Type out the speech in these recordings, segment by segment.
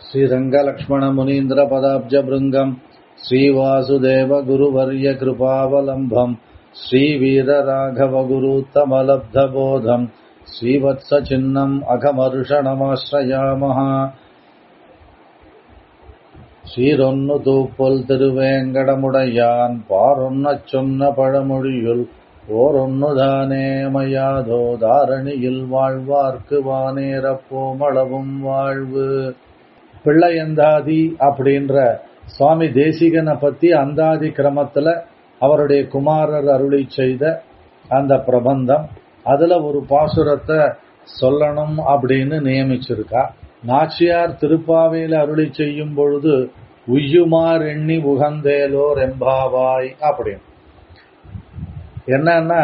श्रीरङ्गलक्ष्मणमुनीन्द्रपदाब्जभृङ्गम् श्रीवासुदेवगुरुवर्यकृपावलम्बम् श्रीवीरराघवगुरुत्तमलब्धबोधम् श्रीवत्सचिह्नम् अघमर्षणमाश्रयामः சீரொன்னு தூப்பொல் திருவேங்கடமுடையான் பாரொன்னச் சொன்ன பழமொழியுள் ஓரொன்னுதானே அமையாதோ தாரணியில் வாழ்வார்க்கு வானேரப்போமளவும் வாழ்வு பிள்ளையந்தாதி அப்படின்ற சுவாமி தேசிகனை பத்தி அந்தாதி கிரமத்துல அவருடைய குமாரர் அருளி செய்த அந்த பிரபந்தம் அதுல ஒரு பாசுரத்தை சொல்லணும் அப்படின்னு நியமிச்சிருக்கா நாச்சியார் திருப்பாவையில அருளி செய்யும் பொழுது உய்யுமார் எண்ணி உகந்தேலோ ரெம்பாவாய் அப்படின்னு என்னன்னா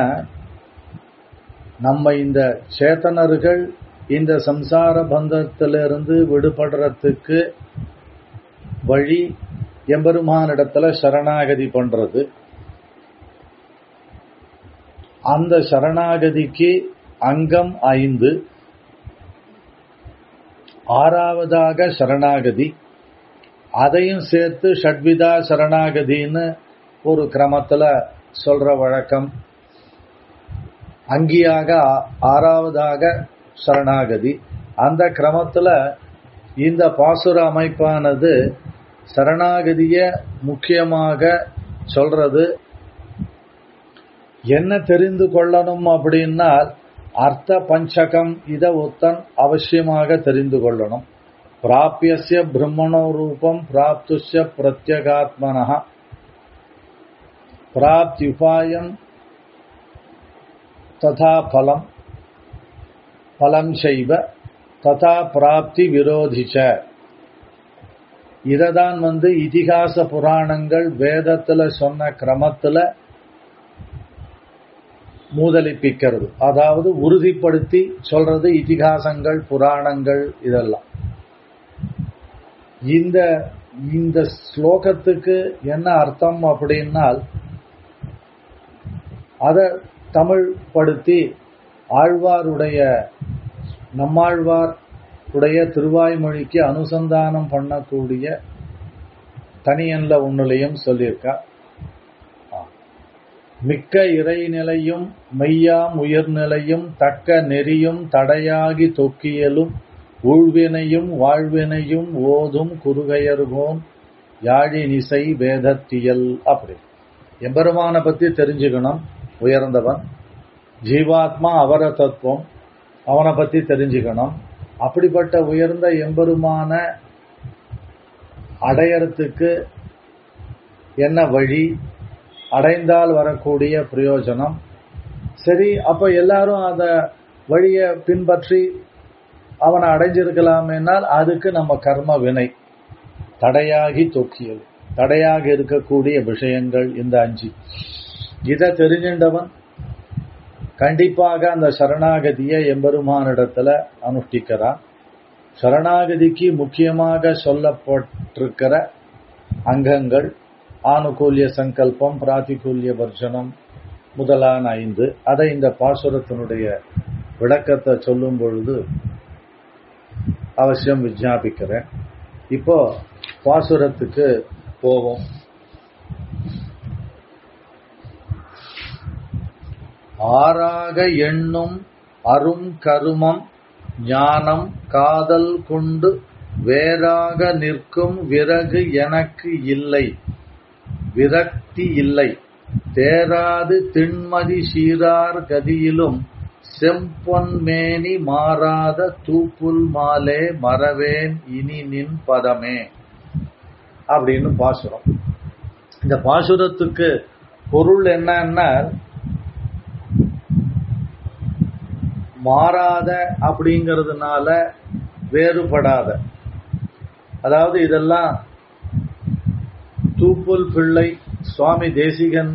நம்ம இந்த சேத்தனர்கள் இந்த சம்சார பந்தத்திலிருந்து விடுபடுறதுக்கு வழி எம்பெருமானிடத்துல சரணாகதி பண்றது அந்த சரணாகதிக்கு அங்கம் ஐந்து ஆறாவதாக சரணாகதி அதையும் சேர்த்து ஷட்விதா சரணாகதின்னு ஒரு கிரமத்துல சொல்ற வழக்கம் அங்கியாக ஆறாவதாக சரணாகதி அந்த கிரமத்துல இந்த பாசுர அமைப்பானது சரணாகதிய முக்கியமாக சொல்றது என்ன தெரிந்து கொள்ளணும் அப்படின்னா அர்த்த பஞ்சகம் இத ஒத்தன் அவசியமாக தெரிந்து கொள்ளணும் பிராபியசிய பிரம்மணோ ரூபம் பிராப்துஷ்ய பிரத்யகாத்மன பிராப்தியுபாயம் ததா பலம் பலம் செய்வ ததா பிராப்தி விரோதிச்ச இததான் வந்து இதிகாச புராணங்கள் வேதத்துல சொன்ன கிரமத்துல மூதலிப்பிக்கிறது அதாவது உறுதிப்படுத்தி சொல்றது இதிகாசங்கள் புராணங்கள் இதெல்லாம் இந்த இந்த ஸ்லோகத்துக்கு என்ன அர்த்தம் அப்படின்னால் அதை தமிழ் படுத்தி ஆழ்வாருடைய நம்மாழ்வார் உடைய திருவாய்மொழிக்கு அனுசந்தானம் பண்ணக்கூடிய தனியன்ல ஒன்னுலையும் சொல்லியிருக்கா மிக்க இறைநிலையும் மெய்யாம் உயர்நிலையும் தக்க நெறியும் தடையாகி தொக்கியலும் ஊழ்வினையும் வாழ்வினையும் ஓதும் குறுகையர்கோன் யாழினிசை வேதத்தியல் அப்படி எம்பெருமான பத்தி தெரிஞ்சுக்கணும் உயர்ந்தவன் ஜீவாத்மா அவர தத்துவம் அவனை பத்தி தெரிஞ்சுக்கணும் அப்படிப்பட்ட உயர்ந்த எம்பெருமான அடையறதுக்கு என்ன வழி அடைந்தால் வரக்கூடிய பிரயோஜனம் சரி அப்ப எல்லாரும் அந்த வழியை பின்பற்றி அவனை அடைஞ்சிருக்கலாமேனால் அதுக்கு நம்ம கர்ம வினை தடையாகி தொக்கியது தடையாக இருக்கக்கூடிய விஷயங்கள் இந்த அஞ்சு இதை தெரிஞ்சின்றவன் கண்டிப்பாக அந்த சரணாகதியை எம்பெருமானிடத்துல அனுஷ்டிக்கிறான் சரணாகதிக்கு முக்கியமாக சொல்லப்பட்டிருக்கிற அங்கங்கள் ஆனுகூல்ய சங்கல்பம் பிராத்திகூல்ய வர்ஜனம் முதலான ஐந்து அதை இந்த பாசுரத்தினுடைய விளக்கத்தை சொல்லும் பொழுது அவசியம் விஜாபிக்கிறேன் இப்போ பாசுரத்துக்கு போவோம் ஆறாக எண்ணும் அரும் கருமம் ஞானம் காதல் கொண்டு வேறாக நிற்கும் விறகு எனக்கு இல்லை விரக்தி இல்லை தேராது திண்மதி சீரார் கதியிலும் செம்பொன்மேனி மாறாத தூப்புல் மாலே மறவேன் இனி நின் பதமே அப்படின்னு பாசுரம் இந்த பாசுரத்துக்கு பொருள் என்னன்னா மாறாத அப்படிங்கிறதுனால வேறுபடாத அதாவது இதெல்லாம் தூப்புல் பிள்ளை சுவாமி தேசிகன்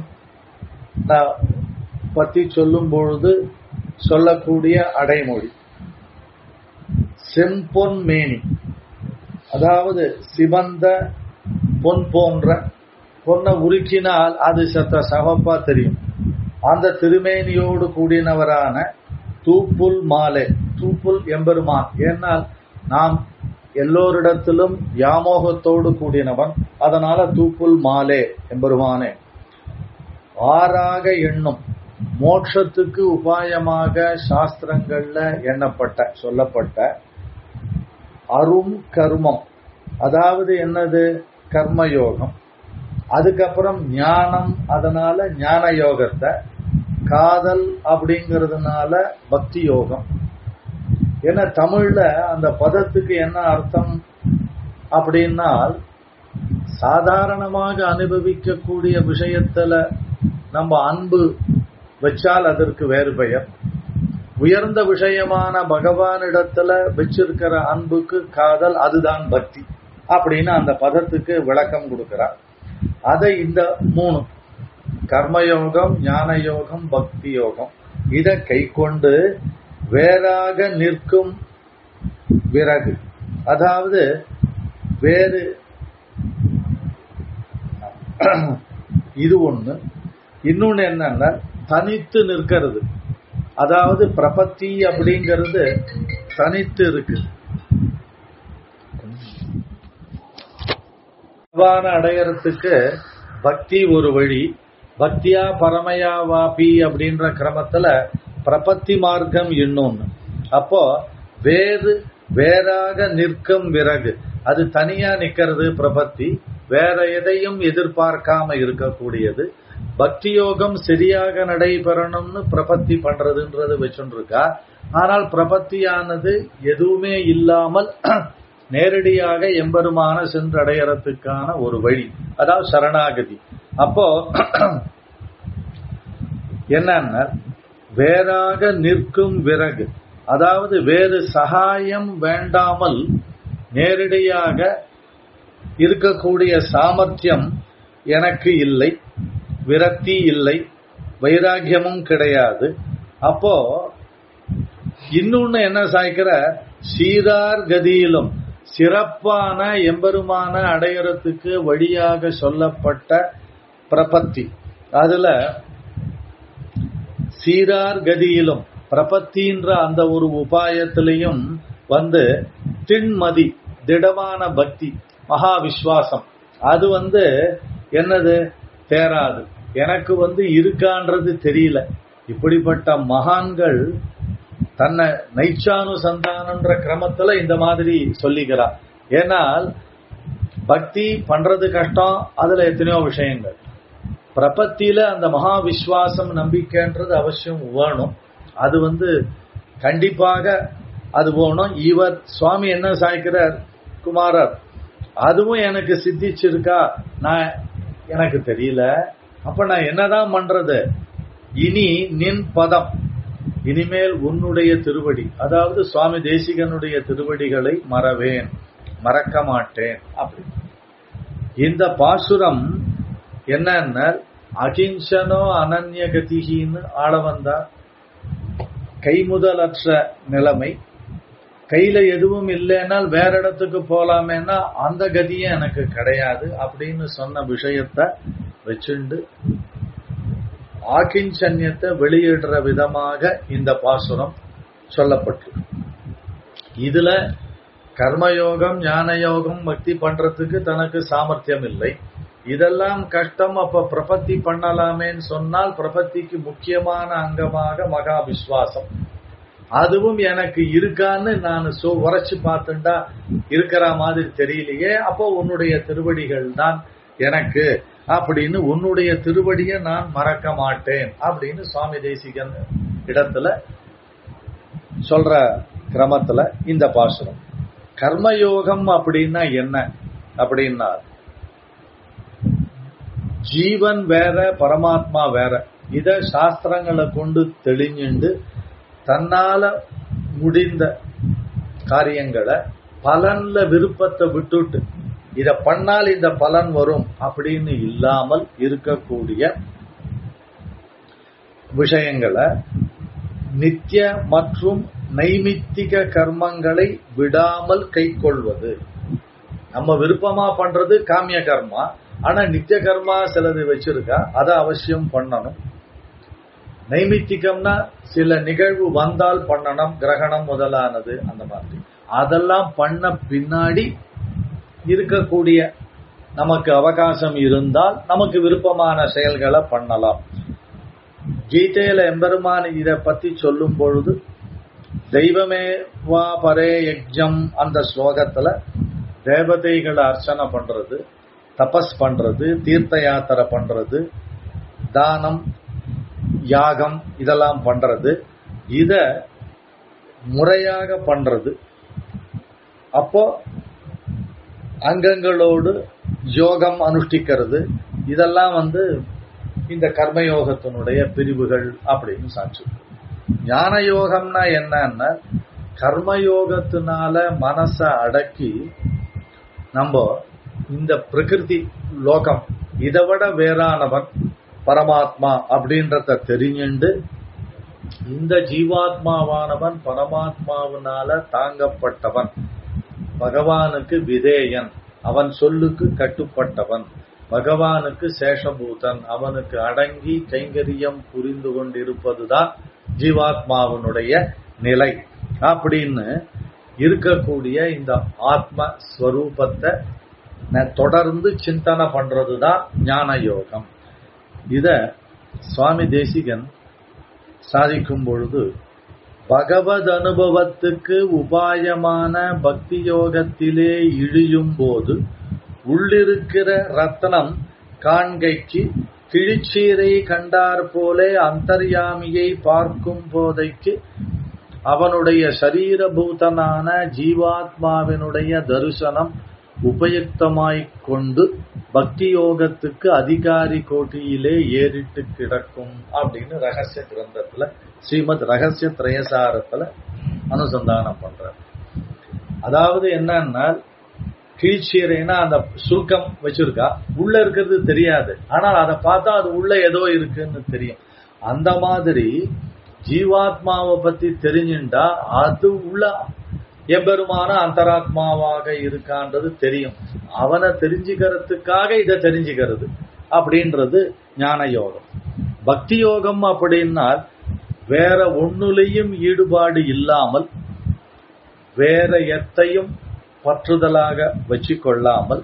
பத்தி சொல்லும் பொழுது சொல்லக்கூடிய அடைமொழி செம்பொன் மேனி அதாவது சிவந்த பொன் போன்ற பொன்னை உருக்கினால் அது சத்த சகப்பா தெரியும் அந்த திருமேனியோடு கூடினவரான தூப்புல் மாலை தூப்புல் எம்பெருமான் ஏனால் நாம் எல்லோரிடத்திலும் வியாமோகத்தோடு கூடினவன் அதனால தூப்புல் மாலே எம்பெருமானே ஆறாக எண்ணும் மோட்சத்துக்கு உபாயமாக சாஸ்திரங்கள்ல எண்ணப்பட்ட சொல்லப்பட்ட அரும் கர்மம் அதாவது என்னது கர்மயோகம் அதுக்கப்புறம் ஞானம் அதனால ஞான யோகத்தை காதல் அப்படிங்கிறதுனால பக்தி யோகம் ஏன்னா தமிழ்ல அந்த பதத்துக்கு என்ன அர்த்தம் அப்படின்னால் சாதாரணமாக அனுபவிக்கக்கூடிய விஷயத்துல நம்ம அன்பு வச்சால் அதற்கு வேறு பெயர் உயர்ந்த விஷயமான பகவானிடத்துல வச்சிருக்கிற அன்புக்கு காதல் அதுதான் பக்தி அப்படின்னு அந்த பதத்துக்கு விளக்கம் கொடுக்கிறார் அதை இந்த மூணு கர்மயோகம் ஞான யோகம் பக்தி யோகம் இதை கை கொண்டு வேறாக நிற்கும் விறகு அதாவது வேறு இது ஒண்ணு இன்னொன்னு என்னன்னா தனித்து நிற்கிறது அதாவது பிரபத்தி அப்படிங்கிறது தனித்து இருக்கு பகவான அடையறதுக்கு பக்தி ஒரு வழி பக்தியா பரமயா வாபி அப்படின்ற கிரமத்துல பிரபத்தி மார்க்கம் இன்னொன்னு அப்போ வேறு வேறாக நிற்கும் விறகு அது தனியா நிக்கிறது பிரபத்தி வேற எதையும் எதிர்பார்க்காம இருக்கக்கூடியது பக்தி யோகம் சரியாக நடைபெறணும்னு பிரபத்தி பண்றதுன்றது வச்சுருக்கா ஆனால் பிரபத்தியானது எதுவுமே இல்லாமல் நேரடியாக எம்பெருமான சென்றடையறதுக்கான ஒரு வழி அதாவது சரணாகதி அப்போ என்னன்னா வேறாக நிற்கும் விறகு அதாவது வேறு சகாயம் வேண்டாமல் நேரடியாக இருக்கக்கூடிய சாமர்த்தியம் எனக்கு இல்லை விரக்தி இல்லை வைராக்கியமும் கிடையாது அப்போ இன்னொன்னு என்ன சாய்க்கிற சீரார் கதியிலும் சிறப்பான எம்பெருமான அடையறதுக்கு வழியாக சொல்லப்பட்ட பிரபத்தி அதுல சீரார் கதியிலும் பிரபத்தின்ற அந்த ஒரு உபாயத்திலையும் வந்து திண்மதி திடமான பக்தி மகா விஸ்வாசம் அது வந்து என்னது தேராது எனக்கு வந்து இருக்கான்றது தெரியல இப்படிப்பட்ட மகான்கள் தன்னை நைச்சானுசந்தானன்ற கிரமத்துல இந்த மாதிரி சொல்லிக்கிறார் ஏனால் பக்தி பண்றது கஷ்டம் அதுல எத்தனையோ விஷயங்கள் பிரபத்தியில அந்த மகா விஸ்வாசம் நம்பிக்கைன்றது அவசியம் வேணும் அது வந்து கண்டிப்பாக அது வேணும் இவர் சுவாமி என்ன சாய்க்கிறார் குமாரர் அதுவும் எனக்கு சித்திச்சிருக்கா நான் எனக்கு தெரியல அப்ப நான் என்னதான் பண்றது இனி நின் பதம் இனிமேல் உன்னுடைய திருவடி அதாவது சுவாமி தேசிகனுடைய திருவடிகளை மறவேன் மறக்க மாட்டேன் அப்படி இந்த பாசுரம் என்னன்னா அகிஞ்சனோ அனன்யகதிகின்னு ஆள வந்தார் கைமுதலற்ற நிலைமை கையில எதுவும் இல்லைன்னால் வேற இடத்துக்கு போலாமேன்னா அந்த கதியும் எனக்கு கிடையாது அப்படின்னு சொன்ன விஷயத்த வச்சுண்டு ஆக்கிஞ்சன்யத்தை வெளியிடுற விதமாக இந்த பாசுரம் சொல்லப்பட்டிருக்கு இதுல கர்மயோகம் ஞான யோகம் பக்தி பண்றதுக்கு தனக்கு சாமர்த்தியம் இல்லை இதெல்லாம் கஷ்டம் அப்ப பிரபத்தி பண்ணலாமேன்னு சொன்னால் பிரபத்திக்கு முக்கியமான அங்கமாக மகா விஸ்வாசம் அதுவும் எனக்கு இருக்கான்னு நான் சோ உரைச்சு பார்த்துட்டா இருக்கிற மாதிரி தெரியலையே அப்போ உன்னுடைய திருவடிகள் தான் எனக்கு அப்படின்னு உன்னுடைய திருவடியை நான் மறக்க மாட்டேன் அப்படின்னு சுவாமி தேசிகன் இடத்துல சொல்ற கிரமத்துல இந்த பாசுரம் கர்மயோகம் அப்படின்னா என்ன அப்படின்னா ஜீவன் வேற பரமாத்மா வேற இத சாஸ்திரங்களை கொண்டு தெளிஞ்சுண்டு தன்னால முடிந்த காரியங்களை பலன்ல விருப்பத்தை விட்டுட்டு இத பண்ணால் இந்த பலன் வரும் அப்படின்னு இல்லாமல் இருக்கக்கூடிய விஷயங்களை நித்திய மற்றும் நைமித்திக கர்மங்களை விடாமல் கை கொள்வது நம்ம விருப்பமா பண்றது காமிய கர்மா ஆனா நித்திய கர்மா சிலது வச்சிருக்கா அதை அவசியம் பண்ணணும் நைமித்திகம்னா சில நிகழ்வு வந்தால் பண்ணணும் கிரகணம் முதலானது அந்த மாதிரி அதெல்லாம் பண்ண பின்னாடி இருக்கக்கூடிய நமக்கு அவகாசம் இருந்தால் நமக்கு விருப்பமான செயல்களை பண்ணலாம் கீதையில எம்பெருமான் இத பத்தி சொல்லும் பொழுது தெய்வமே வா பரே யஜ்ஜம் அந்த ஸ்லோகத்துல தேவதைகளை அர்ச்சனை பண்றது தபஸ் பண்றது தீர்த்த யாத்திரை பண்றது தானம் யாகம் இதெல்லாம் பண்றது இத முறையாக பண்றது அப்போ அங்கங்களோடு யோகம் அனுஷ்டிக்கிறது இதெல்லாம் வந்து இந்த கர்மயோகத்தினுடைய பிரிவுகள் அப்படின்னு சாட்சி ஞான யோகம்னா என்னன்னா கர்மயோகத்தினால மனசை அடக்கி நம்ம இந்த பிரகிருதி லோகம் இதை விட வேறானவன் பரமாத்மா அப்படின்றத தெரிஞ்சுண்டு இந்த ஜீவாத்மாவானவன் பரமாத்மாவினால தாங்கப்பட்டவன் பகவானுக்கு விதேயன் அவன் சொல்லுக்கு கட்டுப்பட்டவன் பகவானுக்கு சேஷபூதன் அவனுக்கு அடங்கி கைங்கரியம் புரிந்து கொண்டிருப்பதுதான் ஜீவாத்மாவினுடைய நிலை அப்படின்னு இருக்கக்கூடிய இந்த ஆத்ம ஸ்வரூபத்தை தொடர்ந்து சிந்தனை பண்றதுதான் ஞான யோகம் இத சுவாமி தேசிகன் சாதிக்கும் பொழுது பகவத் அனுபவத்துக்கு உபாயமான பக்தி யோகத்திலே இழியும் போது உள்ளிருக்கிற ரத்னம் காண்கைக்கு கிழிச்சீரை கண்டார் போலே அந்தர்யாமியை பார்க்கும் போதைக்கு அவனுடைய சரீரபூதனான ஜீவாத்மாவினுடைய தரிசனம் உபயுக்தமாய்க் கொண்டு பக்தி யோகத்துக்கு அதிகாரி கோட்டியிலே ஏறிட்டு கிடக்கும் அப்படின்னு ரகசிய கிரந்தத்துல ஸ்ரீமத் ரகசிய திரயசாரத்துல அனுசந்தானம் பண்ற அதாவது என்னன்னா கீழ்ச்சீரைனா அந்த சுருக்கம் வச்சிருக்கா உள்ள இருக்கிறது தெரியாது ஆனால் அதை பார்த்தா அது உள்ள ஏதோ இருக்குன்னு தெரியும் அந்த மாதிரி ஜீவாத்மாவை பத்தி தெரிஞ்சுட்டா அது உள்ள எம்பெருமான அந்தராத்மாவாக இருக்கான்றது தெரியும் அவனை தெரிஞ்சுக்கிறதுக்காக இதை தெரிஞ்சுக்கிறது அப்படின்றது ஞான யோகம் பக்தி யோகம் அப்படின்னா வேற ஒன்னுலையும் ஈடுபாடு இல்லாமல் வேற எத்தையும் பற்றுதலாக வச்சு கொள்ளாமல்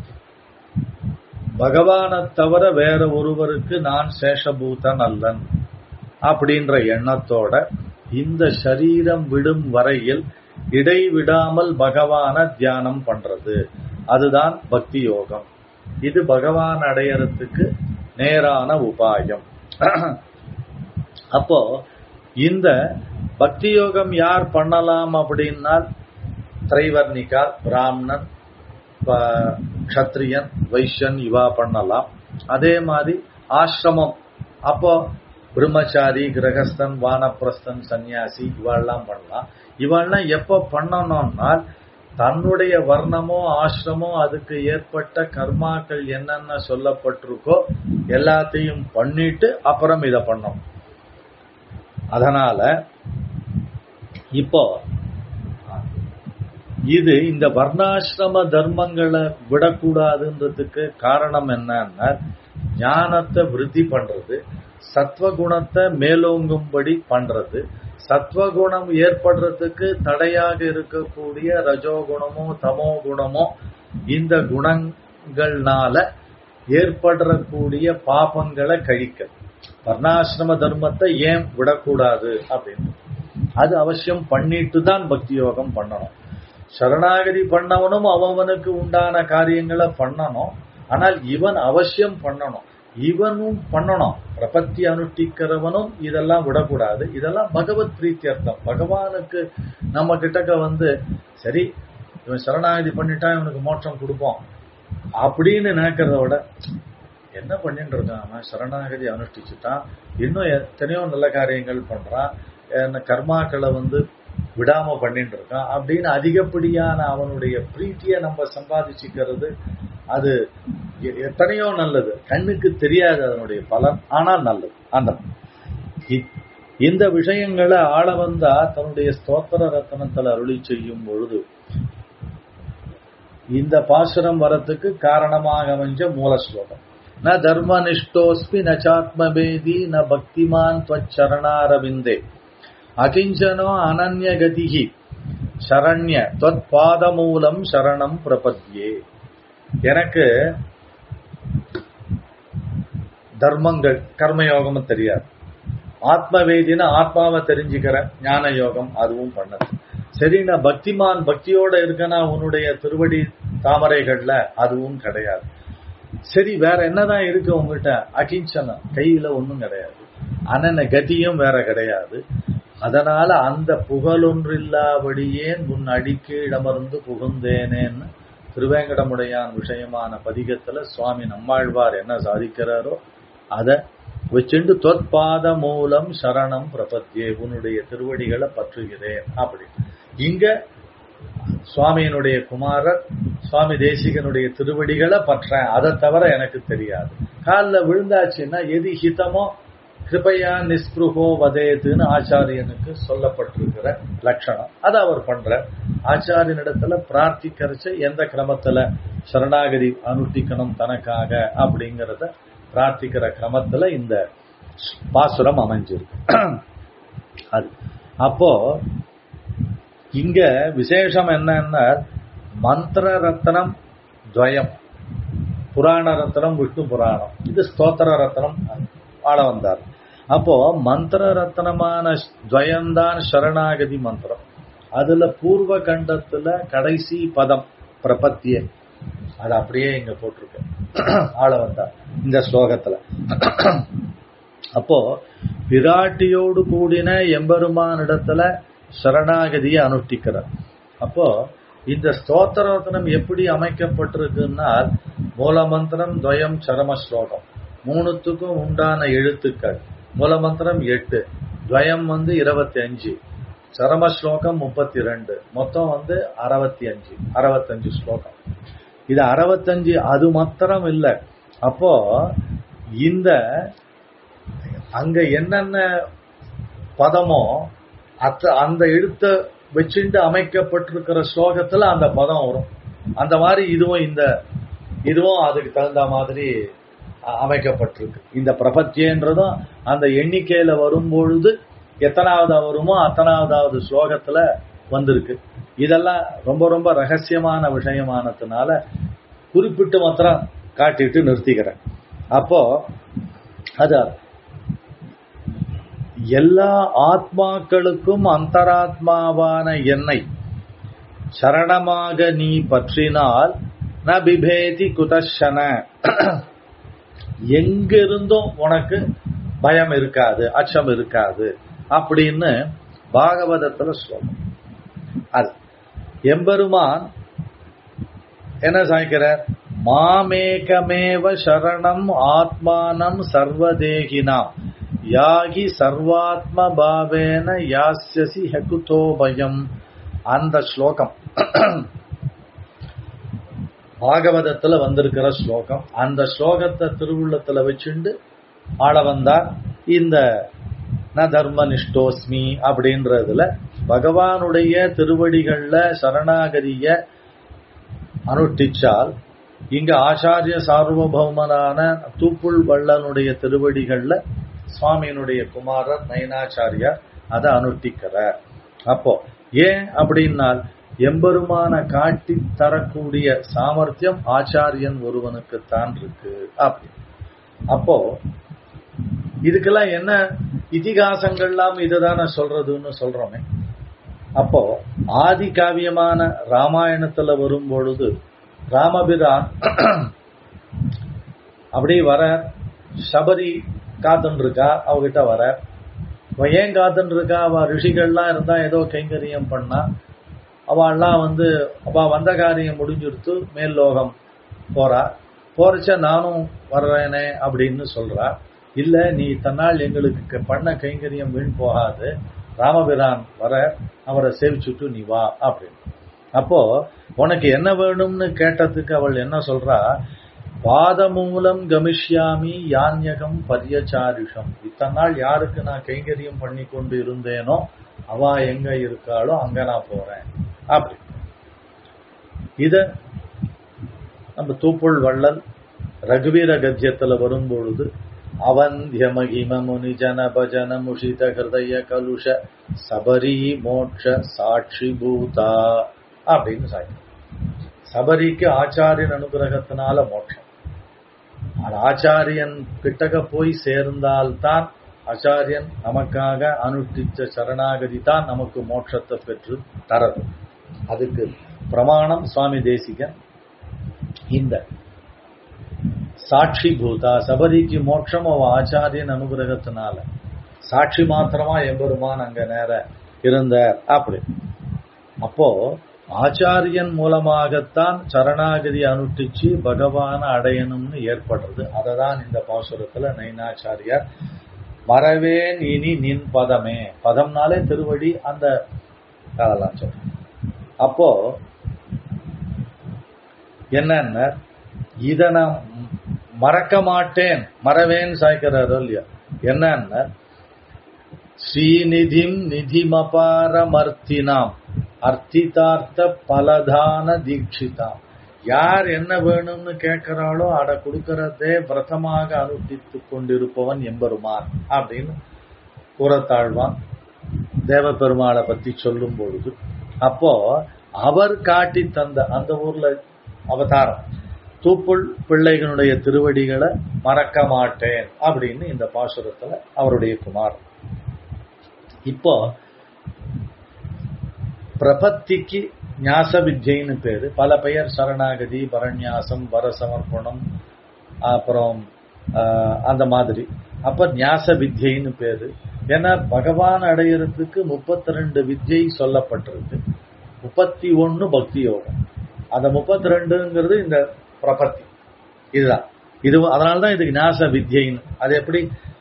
பகவானை தவிர வேற ஒருவருக்கு நான் சேஷபூதன் அல்லன் அப்படின்ற எண்ணத்தோட இந்த சரீரம் விடும் வரையில் இடைவிடாமல் பகவான தியானம் பண்றது அதுதான் பக்தி யோகம் இது பகவான் அடையறதுக்கு நேரான உபாயம் அப்போ இந்த பக்தி யோகம் யார் பண்ணலாம் அப்படின்னா திரைவர்ணிகா பிராமணன் கத்திரியன் வைஷ்யன் இவா பண்ணலாம் அதே மாதிரி ஆசிரமம் அப்போ பிரம்மச்சாரி கிரகஸ்தன் வானப்பிரஸ்தன் சன்னியாசி இவாள்லாம் பண்ணலாம் இவாள்லாம் எப்ப பண்ணணும்னா தன்னுடைய வர்ணமோ ஆசிரமோ அதுக்கு ஏற்பட்ட கர்மாக்கள் என்னென்ன சொல்லப்பட்டிருக்கோ எல்லாத்தையும் பண்ணிட்டு அப்புறம் இதை பண்ணணும் அதனால இப்போ இது இந்த வர்ணாசிரம தர்மங்களை விடக்கூடாதுன்றதுக்கு காரணம் என்னன்னா ஞானத்தை விருத்தி பண்றது சத்வகுணத்தை மேலோங்கும்படி பண்றது சத்வகுணம் ஏற்படுறதுக்கு தடையாக இருக்கக்கூடிய ரஜோகுணமோ தமோ குணமோ இந்த குணங்கள்னால ஏற்படக்கூடிய பாபங்களை கழிக்க வர்ணாசிரம தர்மத்தை ஏன் விடக்கூடாது அப்படின்னு அது அவசியம் பண்ணிட்டு தான் பக்தி யோகம் பண்ணணும் சரணாகதி பண்ணவனும் அவனுக்கு உண்டான காரியங்களை பண்ணணும் ஆனால் இவன் அவசியம் பண்ணணும் இவனும் பண்ணணும் பிரபத்தி அனுஷ்டிக்கிறவனும் இதெல்லாம் விடக்கூடாது இதெல்லாம் பகவத் பிரீத்தியர்த்தம் பகவானுக்கு நம்ம கிட்டக்க வந்து சரி இவன் சரணாகதி பண்ணிட்டா இவனுக்கு மோட்சம் கொடுப்போம் அப்படின்னு நினைக்கிறத விட என்ன பண்ணிட்டு இருக்கான் அவன் சரணாகதி அனுஷ்டிச்சுட்டான் இன்னும் எத்தனையோ நல்ல காரியங்கள் பண்றான் கர்மாக்களை வந்து விடாம பண்ணிட்டு இருக்கான் அப்படின்னு அதிகப்படியான அவனுடைய பிரீத்திய நம்ம சம்பாதிச்சுக்கிறது அது எத்தனையோ நல்லது கண்ணுக்கு தெரியாது அதனுடைய பலன் ஆனால் நல்லது அந்த இந்த விஷயங்களை ஆள வந்தா தன்னுடைய ஸ்தோத்திர ரத்தனத்தில் அருளி செய்யும் பொழுது இந்த பாசுரம் வரத்துக்கு காரணமாக அமைஞ்ச மூல ஸ்லோகம் ந தர்மனிஷ்டோஸ்மி நாத்மபேதி ந பக்திமான் துவச்சரணாரவிந்தே அகிஞ்சனோ அனன்யகதிகி சரண்ய தொத் பாதமூலம் சரணம் பிரபத்யே எனக்கு தர்மங்கள் கர்மயோகமும் தெரியாது ஆத்மவேதின ஆத்மாவை தெரிஞ்சுக்கிற ஞான யோகம் அதுவும் பண்ணது சரி நான் பக்திமான் பக்தியோட இருக்கனா உன்னுடைய திருவடி தாமரைகள்ல அதுவும் கிடையாது சரி வேற என்னதான் இருக்கு உங்ககிட்ட அகிஞ்சனம் கையில ஒண்ணும் கிடையாது அனன கதியும் வேற கிடையாது அதனால அந்த புகழொன்றில்லாபடியே உன் அடிக்கீழமர்ந்து புகுந்தேனேன்னு திருவேங்கடமுடையான் விஷயமான பதிகத்துல சுவாமி நம்மாழ்வார் என்ன சாதிக்கிறாரோ அத வச்சுண்டு தொற்பாத மூலம் சரணம் பிரபத்தியே உன்னுடைய திருவடிகளை பற்றுகிறேன் அப்படி இங்க சுவாமியினுடைய குமாரர் சுவாமி தேசிகனுடைய திருவடிகளை பற்றேன் அதை தவிர எனக்கு தெரியாது காலில் விழுந்தாச்சுன்னா எது ஹிதமோ கிருபையா நிஸ்பிருகோ வதேதுன்னு ஆச்சாரியனுக்கு சொல்லப்பட்டிருக்கிற லட்சணம் அதை அவர் பண்ற ஆச்சாரியனிடத்துல பிரார்த்திக்கிறச்ச எந்த கிரமத்துல சரணாகதி அனுஷ்டிக்கணும் தனக்காக அப்படிங்கறத பிரார்த்திக்கிற கிரமத்துல இந்த பாசுரம் அமைஞ்சிருக்கு அது அப்போ இங்க விசேஷம் என்னன்னா மந்திர ரத்னம் துவயம் புராண ரத்னம் விஷ்ணு புராணம் இது ஸ்தோத்திர ரத்னம் ஆள வந்தார் அப்போ மந்திர ரத்னமான துவயம்தான் சரணாகதி மந்திரம் அதுல பூர்வ கண்டத்துல கடைசி பதம் பிரபத்திய அது அப்படியே இங்க போட்டிருக்கு ஆள வந்தார் இந்த ஸ்லோகத்துல அப்போ பிராட்டியோடு கூடின எம்பெருமானிடத்துல சரணாகதியை அனுஷ்டிக்கிறார் அப்போ இந்த ஸ்தோத்திரவத்தனம் எப்படி அமைக்கப்பட்டிருக்குன்னா மூலமந்திரம் துவயம் சரம ஸ்லோகம் மூணுத்துக்கும் உண்டான எழுத்துக்கள் மூலமந்திரம் எட்டு துவயம் வந்து இருபத்தி அஞ்சு சரம ஸ்லோகம் முப்பத்தி ரெண்டு மொத்தம் வந்து அறுபத்தி அஞ்சு அறுபத்தஞ்சு ஸ்லோகம் இது அறுபத்தஞ்சு அது மாத்திரம் இல்லை அப்போ இந்த அங்க என்னென்ன பதமோ அத்த அந்த எழுத்த வச்சுட்டு அமைக்கப்பட்டிருக்கிற ஸ்லோகத்துல அந்த பதம் வரும் அந்த மாதிரி இதுவும் இந்த இதுவும் அதுக்கு தகுந்த மாதிரி அமைக்கப்பட்டிருக்கு இந்த பிரபத்தியன்றதும் அந்த எண்ணிக்கையில வரும்பொழுது எத்தனாவது வருமோ அத்தனாவதாவது ஸ்லோகத்துல வந்திருக்கு இதெல்லாம் ரொம்ப ரொம்ப ரகசியமான விஷயமானதுனால குறிப்பிட்டு மாத்திரம் காட்டிட்டு நிறுத்திக்கிறேன் அப்போ அது எல்லா ஆத்மாக்களுக்கும் அந்தராத்மாவான என்னை சரணமாக நீ பற்றினால் ந பிபேதி குதஷன எங்கிருந்தும் உனக்கு பயம் இருக்காது அச்சம் இருக்காது அப்படின்னு பாகவதத்துல சொல்லும் அது எம்பெருமான் என்ன சாய்க்கிறார் மாமேகமேவ சரணம் ஆத்மானம் சர்வதேகினாம் யாகி சர்வாத்ம பாவேன யாஸ்யசி ஹகுதோ பயம் அந்த ஸ்லோகம் பாகவதத்துல வந்திருக்கிற ஸ்லோகம் அந்த ஸ்லோகத்தை திருவுள்ளத்துல வச்சுண்டு ஆள வந்தார் இந்த ந தர்ம நிஷ்டோஸ்மி அப்படின்றதுல பகவானுடைய திருவடிகள்ல சரணாகதிய அனுஷ்டிச்சால் இங்க ஆச்சாரிய சார்வபௌமனான தூப்புள் வள்ளனுடைய திருவடிகள்ல சுவாமியினுடைய குமாரர் நயனாச்சாரியார் அதை அனுஷ்டிக்கிறார் அப்போ ஏன் அப்படின்னால் எம்பெருமான காட்டி தரக்கூடிய சாமர்த்தியம் ஆச்சாரியன் ஒருவனுக்கு தான் இருக்கு அப்படி அப்போ இதுக்கெல்லாம் என்ன இதிகாசங்கள்லாம் இதுதானே சொல்றதுன்னு சொல்றோமே அப்போ ஆதி காவியமான ராமாயணத்துல வரும் பொழுது ராமபிரான் அப்படியே வர சபரி காத்துன்னு இருக்கா அவகிட்ட வர அவன் ஏன் காத்துன்னு இருக்கா அவ ரிஷிகள்லாம் இருந்தா ஏதோ கைங்கரியம் பண்ணா அவள்லாம் வந்து அவ வந்த காரியம் முடிஞ்சுடுத்து மேல் லோகம் போறா போறச்ச நானும் வர்றேனே அப்படின்னு சொல்றா இல்ல நீ தன்னால் எங்களுக்கு பண்ண கைங்கரியம் வீண் போகாது ராமபிரான் வர அவரை சேவிச்சுட்டு நீ வா அப்படின்னு அப்போ உனக்கு என்ன வேணும்னு கேட்டதுக்கு அவள் என்ன சொல்றா பாதமூலம் கமிஷ்யாமி யான்யகம் பரியச்சாரிஷம் இத்தனை நாள் யாருக்கு நான் கைங்கரியம் பண்ணி கொண்டு இருந்தேனோ அவ எங்க இருக்காளோ அங்க நான் போறேன் அப்படி இத நம்ம தூப்புள் வள்ளல் ரகுவீர கத்தியத்துல வரும்பொழுது அவந்திய மகிம முனி ஜன பஜன முஷித ஹிருதய கலுஷ சபரி மோட்ச சாட்சி பூதா அப்படின்னு சாய்க்கும் சபரிக்கு ஆச்சாரியன் அனுகிரகத்தினால மோட்சம் ஆனா ஆச்சாரியன் கிட்டக போய் சேர்ந்தால்தான் ஆச்சாரியன் நமக்காக அனுஷ்டிச்ச சரணாகதி தான் நமக்கு மோட்சத்தை பெற்று தரது அதுக்கு பிரமாணம் சுவாமி தேசிகன் இந்த சாட்சி பூதா சபரிக்கு மோட்சம் அவ ஆச்சாரியன் அனுகிரகத்தினால சாட்சி மாத்திரமா எம்பெருமான் அங்க நேர இருந்தார் அப்படி அப்போ ஆச்சாரியன் மூலமாகத்தான் சரணாகதி அனுஷ்டிச்சு பகவான அடையணும்னு ஏற்படுறது அதை தான் இந்த பாசுரத்துல நைனாச்சாரியார் மறவேன் இனி நின் பதமே பதம்னாலே திருவடி அந்த அதெல்லாம் சொல்றேன் அப்போ என்னன்னா இத நான் மறக்க மாட்டேன் மறவேன் சாய்க்கிறாரோ இல்லையா என்னன்னா ஸ்ரீநிதிம் நிதிமபாரமர்த்தினாம் அர்த்திதார்த்த பலதான தீட்சிதாம் யார் என்ன வேணும்னு கேட்கிறாளோ அட கொடுக்கறதே விரதமாக அனுஷ்டித்து கொண்டிருப்பவன் எம்பெருமான் அப்படின்னு கூறத்தாழ்வான் தேவபெருமாளை பத்தி சொல்லும் பொழுது அப்போ அவர் காட்டி தந்த அந்த ஊர்ல அவதாரம் தூப்புள் பிள்ளைகளுடைய திருவடிகளை மறக்க மாட்டேன் அப்படின்னு இந்த பாசுரத்துல அவருடைய குமார் இப்போ பிரபத்திக்கு ஞாச வித்யைன்னு பேரு பல பெயர் சரணாகதி பரநியாசம் வரசமர்ப்பணம் அப்புறம் அந்த மாதிரி அப்ப ஞாச வித்யைன்னு பேரு ஏன்னா பகவான் அடையிறதுக்கு முப்பத்தி ரெண்டு வித்யை சொல்லப்பட்டிருக்கு முப்பத்தி ஒன்னு பக்தி யோகம் அந்த முப்பத்தி ரெண்டுங்கிறது இந்த பிரபத்தி இதுதான் இது அதனால்தான் இதுக்கு ஞாச வித்யைன்னு அது எப்படி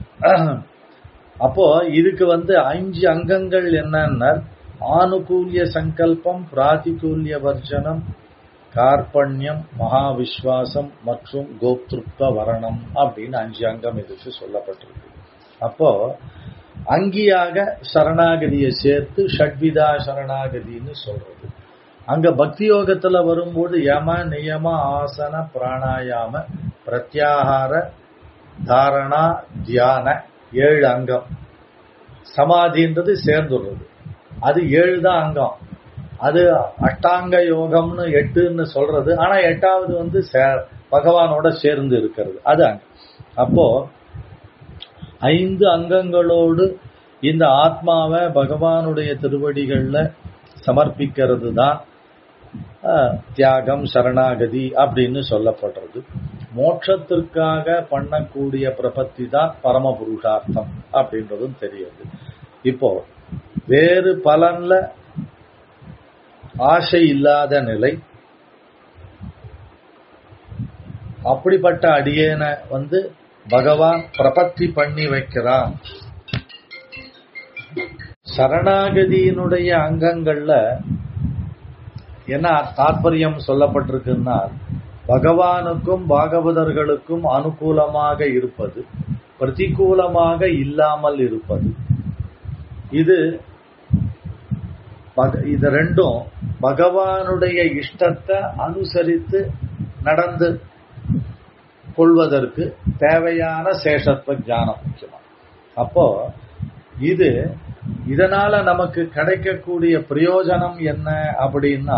அப்போ இதுக்கு வந்து அஞ்சு அங்கங்கள் என்னன்னா ஆனுகூல்ய சங்கல்பம் பிராதிகூல்ய வர்ஜனம் கார்பண்யம் மகாவிஸ்வாசம் மற்றும் கோப்திருப்த வரணம் அப்படின்னு அஞ்சு அங்கம் இதுக்கு சொல்லப்பட்டிருக்கு அப்போ அங்கியாக சரணாகதியை சேர்த்து ஷட்விதா சரணாகதின்னு சொல்றது அங்க பக்தி யோகத்துல வரும்போது யம நியம ஆசன பிராணாயாம பிரத்யாகார தாரணா தியான ஏழு அங்கம் சமாதின்றது சேர்ந்துடுறது அது ஏழு தான் அங்கம் அது அஷ்டாங்க யோகம்னு எட்டுன்னு சொல்றது ஆனா எட்டாவது வந்து பகவானோட சேர்ந்து இருக்கிறது அது அங்கம் அப்போ ஐந்து அங்கங்களோடு இந்த ஆத்மாவை பகவானுடைய திருவடிகள்ல சமர்ப்பிக்கிறது தான் தியாகம் சரணாகதி அப்படின்னு சொல்லப்படுறது மோட்சத்திற்காக பண்ணக்கூடிய பிரபத்தி தான் பரம புருஷார்த்தம் அப்படின்றதும் தெரியுது இப்போ வேறு பலன்ல ஆசை இல்லாத நிலை அப்படிப்பட்ட அடியேனை வந்து பகவான் பிரபத்தி பண்ணி வைக்கிறான் சரணாகதியினுடைய அங்கங்கள்ல என்ன தாற்பயம் சொல்லப்பட்டிருக்குன்னா பகவானுக்கும் பாகவதர்களுக்கும் அனுகூலமாக இருப்பது பிரதிகூலமாக இல்லாமல் இருப்பது இது இது ரெண்டும் பகவானுடைய இஷ்டத்தை அனுசரித்து நடந்து கொள்வதற்கு தேவையான சேஷத்துவ ஞானம் முக்கியமா அப்போ இது இதனால நமக்கு கிடைக்கக்கூடிய பிரயோஜனம் என்ன அப்படின்னா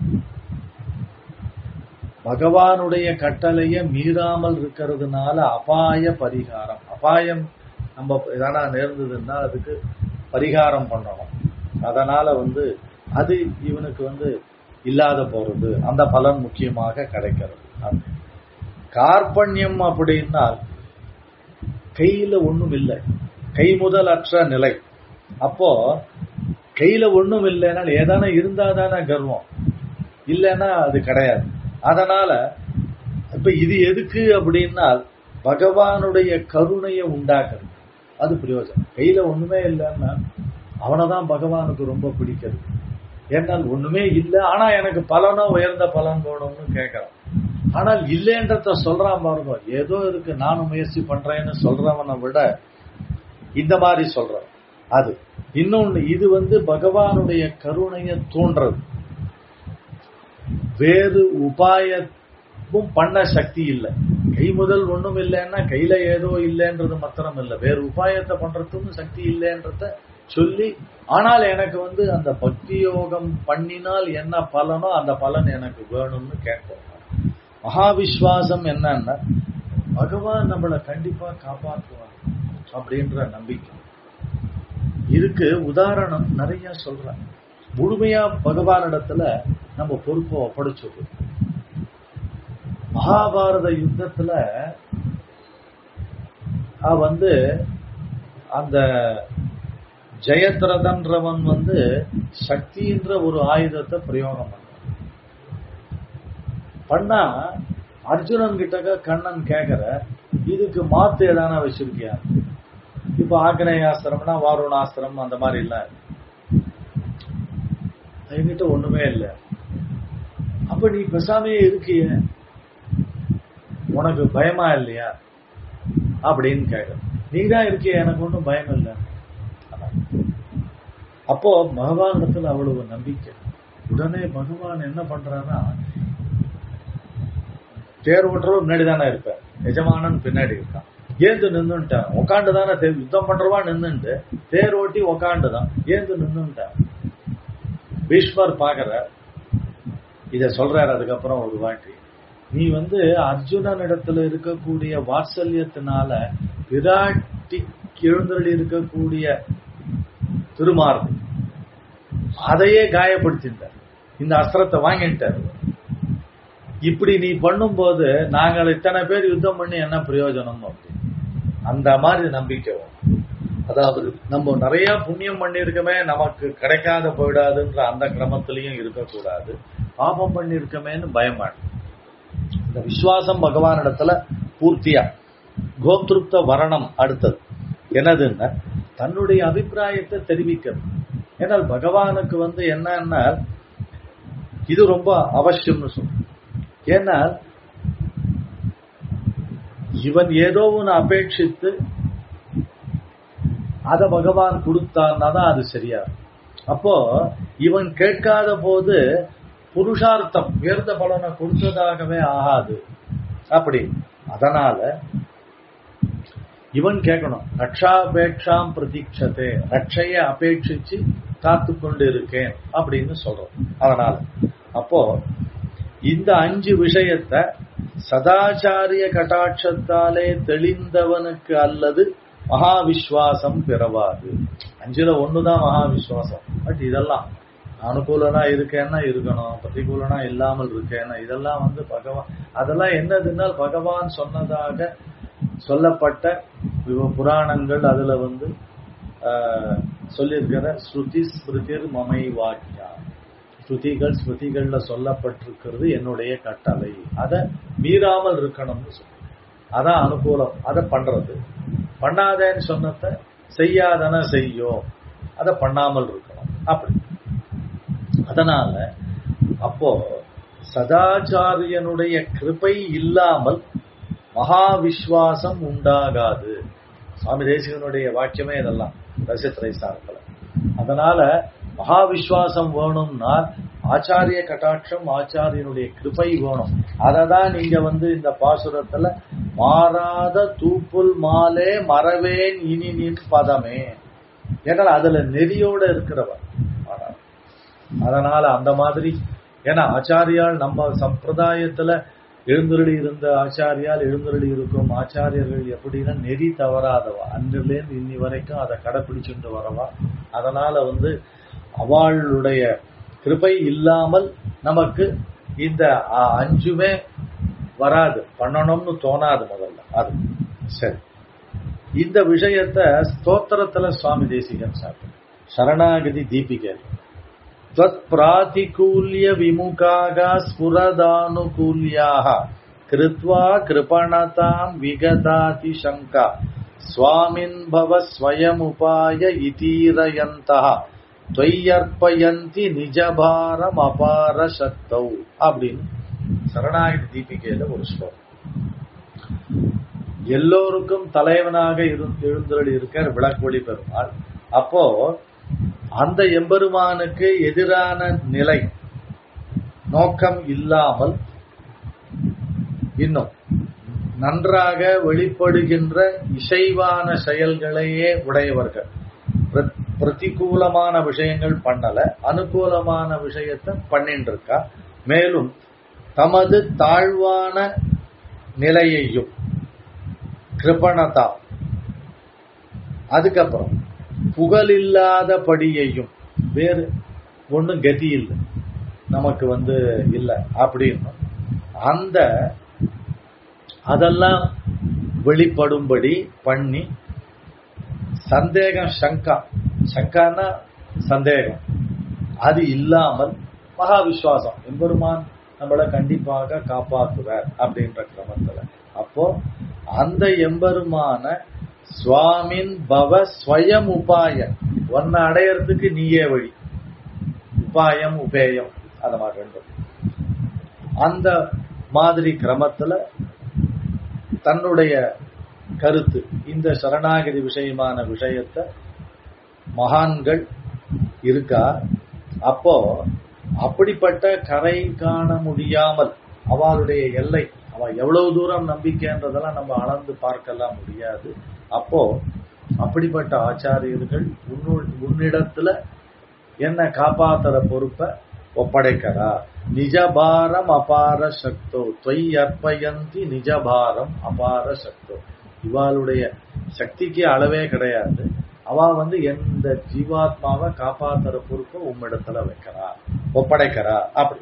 பகவானுடைய கட்டளைய மீறாமல் இருக்கிறதுனால அபாய பரிகாரம் அபாயம் நம்ம எதனா நேர்ந்ததுன்னா அதுக்கு பரிகாரம் பண்ணணும் அதனால வந்து அது இவனுக்கு வந்து இல்லாத போறது அந்த பலன் முக்கியமாக கிடைக்கிறது கார்பண்யம் அப்படின்னா கையில ஒண்ணும் இல்லை கை முதல் அற்ற நிலை அப்போ கையில ஒண்ணும் இல்லைன்னா ஏதான இருந்தா தானே கர்வம் இல்லைன்னா அது கிடையாது அதனால இப்ப இது எதுக்கு அப்படின்னா பகவானுடைய கருணையை உண்டாக்குறது அது பிரயோஜனம் கையில ஒண்ணுமே இல்லைன்னா அவனைதான் பகவானுக்கு ரொம்ப பிடிக்கிறது ஏன்னால் ஒண்ணுமே இல்லை ஆனா எனக்கு பலனோ உயர்ந்த பலன் வேணும்னு கேட்கறான் ஆனால் இல்லைன்றத சொல்றான் பாருங்க ஏதோ இருக்கு நானும் முயற்சி பண்றேன்னு சொல்றவனை விட இந்த மாதிரி சொல்றான் அது இன்னொன்னு இது வந்து பகவானுடைய கருணைய தோன்றது வேறு உபாயமும் பண்ண சக்தி இல்லை கை முதல் ஒண்ணும் இல்லைன்னா கையில ஏதோ இல்லைன்றது மாத்திரம் இல்லை வேறு உபாயத்தை பண்றதுக்கும் சக்தி இல்லைன்றத சொல்லி ஆனால் எனக்கு வந்து அந்த பக்தி யோகம் பண்ணினால் என்ன பலனோ அந்த பலன் எனக்கு வேணும்னு கேட்கணும் மகாவிஸ்வாசம் என்னன்னா பகவான் நம்மளை கண்டிப்பா காப்பாற்றுவார் அப்படின்ற நம்பிக்கை இதுக்கு உதாரணம் நிறைய சொல்றாங்க முழுமையா பகவானிடத்துல நம்ம பொறுப்பை ஒப்படைச்சிடுறோம் மகாபாரத யுத்தத்துல அவ வந்து அந்த ஜெயத்ரதன்றவன் வந்து சக்தின்ற ஒரு ஆயுதத்தை பிரயோகம் பண்ண பண்ணா அர்ஜுனன் கிட்டக்க கண்ணன் கேக்குற இதுக்கு மாத்து எதானா வச்சிருக்கியா இப்ப ஆக்னேயாஸ்திரம்னா வாருணாஸ்திரம் அந்த மாதிரி இல்ல என்கிட்ட ஒண்ணுமே இல்ல அப்ப நீ பெசாமையே இருக்கிய உனக்கு பயமா இல்லையா அப்படின்னு கேட்க நீ தான் இருக்கிய எனக்கு ஒன்றும் பயம் இல்லை அப்போ பகவானிடத்துல அவ்வளவு நம்பிக்கை உடனே பகவான் என்ன பண்றாருன்னா தேர் ஓட்டுறவர் முன்னாடி தானே இருப்பார் எஜமானன் பின்னாடி இருக்கான் ஏந்து நின்னுட்டான் உக்காண்டு தானே யுத்தம் பண்றவா நின்னுட்டு தேர் ஓட்டி உக்காண்டு தான் ஏந்து நின்னுட்டான் பீஷ்மர் பாக்குற இத சொல்றாரு அதுக்கப்புறம் ஒரு வாட்டி நீ வந்து அர்ஜுனன் இடத்துல இருக்கக்கூடிய வாத்சல்யத்தினால விராட்டி எழுந்தருளி இருக்கக்கூடிய திருமார்பு அதையே காயப்படுத்திட்டார் இந்த அஸ்திரத்தை வாங்கிட்டார் இப்படி நீ பண்ணும்போது நாங்கள் இத்தனை பேர் யுத்தம் பண்ணி என்ன பிரயோஜனம் அப்படி அந்த மாதிரி நம்பிக்கை வரும். அதாவது நம்ம நிறைய புண்ணியம் பண்ணியிருக்கமே நமக்கு கிடைக்காத போயிடாதுன்ற அந்த கிரமத்திலையும் இருக்கக்கூடாது பாபம் பண்ணியிருக்கமேன்னு பயமாடு இந்த விசுவாசம் பகவானிடத்துல பூர்த்தியா கோத்ருப்த வரணம் அடுத்தது என்னதுன்னா தன்னுடைய அபிப்பிராயத்தை தெரிவிக்கிறது ஏன்னால் பகவானுக்கு வந்து என்னன்னா இது ரொம்ப அவசியம்னு சொல்றோம் ஏன்னால் இவன் ஏதோ ஒன்று அபேட்சித்து அத பகவான் கொடுத்தான்னா தான் அது சரியா அப்போ இவன் கேட்காத போது புருஷார்த்தம் உயர்ந்த பலனை கொடுத்ததாகவே ஆகாது அப்படி அதனால இவன் கேட்கணும் ரக்ஷாபேட்சாம் பிரதீட்சத்தே ரட்சைய அபேட்சிச்சு காத்து கொண்டு இருக்கேன் அப்படின்னு சொல்றோம் அதனால அப்போ இந்த அஞ்சு விஷயத்த சதாச்சாரிய கட்டாட்சத்தாலே தெளிந்தவனுக்கு அல்லது மகாவிஸ்வாசம் பிறவாது அஞ்சுல ஒண்ணுதான் மகாவிஸ்வாசம் பட் இதெல்லாம் அனுகூலனா இருக்கேன்னா இருக்கணும் பிரதிகூலனா இல்லாமல் இருக்கேன்னா இதெல்லாம் வந்து பகவான் அதெல்லாம் என்னதுன்னால் பகவான் சொன்னதாக சொல்லப்பட்ட விவ- புராணங்கள் அதுல வந்து ஆஹ், சொல்லியிருக்கிற ஸ்ருதி ஸ்மிருதிர் மமை வாக்கியா ஸ்ருதிகள் ஸ்மிருதிகள்ல சொல்லப்பட்டிருக்கிறது என்னுடைய கட்டளை அதை மீறாமல் இருக்கணும்னு சொல்லு அதான் அனுகூலம் அதை பண்றது பண்ணாதேன்னு சொன்னத செய்யாதன செய்யும் அதை பண்ணாமல் இருக்கணும் அப்படி அதனால அப்போ சதாச்சாரியனுடைய கிருபை இல்லாமல் மகா விஸ்வாசம் உண்டாகாது சுவாமி தேசிகனுடைய வாக்கியமே இதெல்லாம் ரசித்திரை சாரத்துல அதனால மகா விஸ்வாசம் வேணும்னா ஆச்சாரிய கட்டாட்சம் ஆச்சாரியனுடைய கிருபை வேணும் அதை தான் நீங்க வந்து இந்த பாசுரத்துல மாறாத தூப்புல் மாலே மறவேன் இனி நின் பதமே ஏன்னா அதுல நெறியோட இருக்கிறவர் ஆனால் அதனால அந்த மாதிரி ஏன்னா ஆச்சாரியால் நம்ம சம்பிரதாயத்துல எழுந்தருளி இருந்த ஆச்சாரியால் எழுந்தருளி இருக்கும் ஆச்சாரியர்கள் எப்படின்னா நெறி தவறாதவா அன்றிலேருந்து இன்னி வரைக்கும் அதை கடைபிடிச்சுட்டு வரவா அதனால வந்து அவளுடைய கிருபை இல்லாமல் நமக்கு இந்த அ- அஞ்சுமே வராது பண்ணணும்னு தோணாது முதல்ல அது சரி இந்த விஷயத்த ஸ்தோத்திரத்துல சுவாமி தேசிகன் சாப்பிட்டு சரணாகதி தீபிகை त्वत्प्रातिकूल्य विमुखाः स्फुरदानुकूल्याः कृत्वा कृपणताम् विगताति शङ्का स्वामिन् भव स्वयमुपाय इतीरयन्तः त्वय्यर्पयन्ति நிஜபாரம் அபார சக்தௌ அப்படின்னு சரணாகதி தீபிகையில ஒரு ஸ்லோகம் எல்லோருக்கும் தலைவனாக இருந்து எழுந்தருளி இருக்கார் விளக்கொளி பெருமாள் அப்போ அந்த எம்பெருமானுக்கு எதிரான நிலை நோக்கம் இல்லாமல் இன்னும் நன்றாக வெளிப்படுகின்ற இசைவான செயல்களையே உடையவர்கள் பிர- பிரதிகூலமான விஷயங்கள் பண்ணல அனுகூலமான விஷயத்தை பண்ணிட்டு இருக்கா மேலும் தமது தாழ்வான நிலையையும் கிருபணதா அதுக்கப்புறம் புகழில்லாதபடியையும் வேறு ஒன்றும் கதி இல்லை நமக்கு வந்து இல்லை அப்படின்னு அந்த அதெல்லாம் வெளிப்படும்படி பண்ணி சந்தேகம் சங்கா சங்கான்னா சந்தேகம் அது இல்லாமல் மகா விசுவாசம் எம்பெருமான் நம்மளை கண்டிப்பாக காப்பாற்றுவார் அப்படின்ற கிரமத்துல அப்போ அந்த எம்பெருமான சுவாமின் பவ ஸ்வயம் உபாயம் ஒன்ன அடையறதுக்கு நீயே வழி உபாயம் உபேயம் அந்த மாதிரி ரெண்டும் அந்த மாதிரி கிரமத்துல தன்னுடைய கருத்து இந்த சரணாகதி விஷயமான விஷயத்தை மகான்கள் இருக்கா அப்போ அப்படிப்பட்ட கரை காண முடியாமல் அவளுடைய எல்லை அவ எவ்வளவு தூரம் நம்பிக்கைன்றதெல்லாம் நம்ம அளந்து பார்க்கலாம் முடியாது அப்போ அப்படிப்பட்ட ஆச்சாரியர்கள் உன்னிடத்துல என்ன காப்பாத்துற பொறுப்பை ஒப்படைக்கிறா நிஜபாரம் அபார சக்தோ தொய் அர்ப்பயந்தி நிஜபாரம் அபார சக்தோ இவாளுடைய சக்திக்கு அளவே கிடையாது அவ வந்து எந்த ஜீவாத்மாவை காப்பாத்துற பொறுப்பை உம்மிடத்துல வைக்கிறா ஒப்படைக்கிறா அப்படி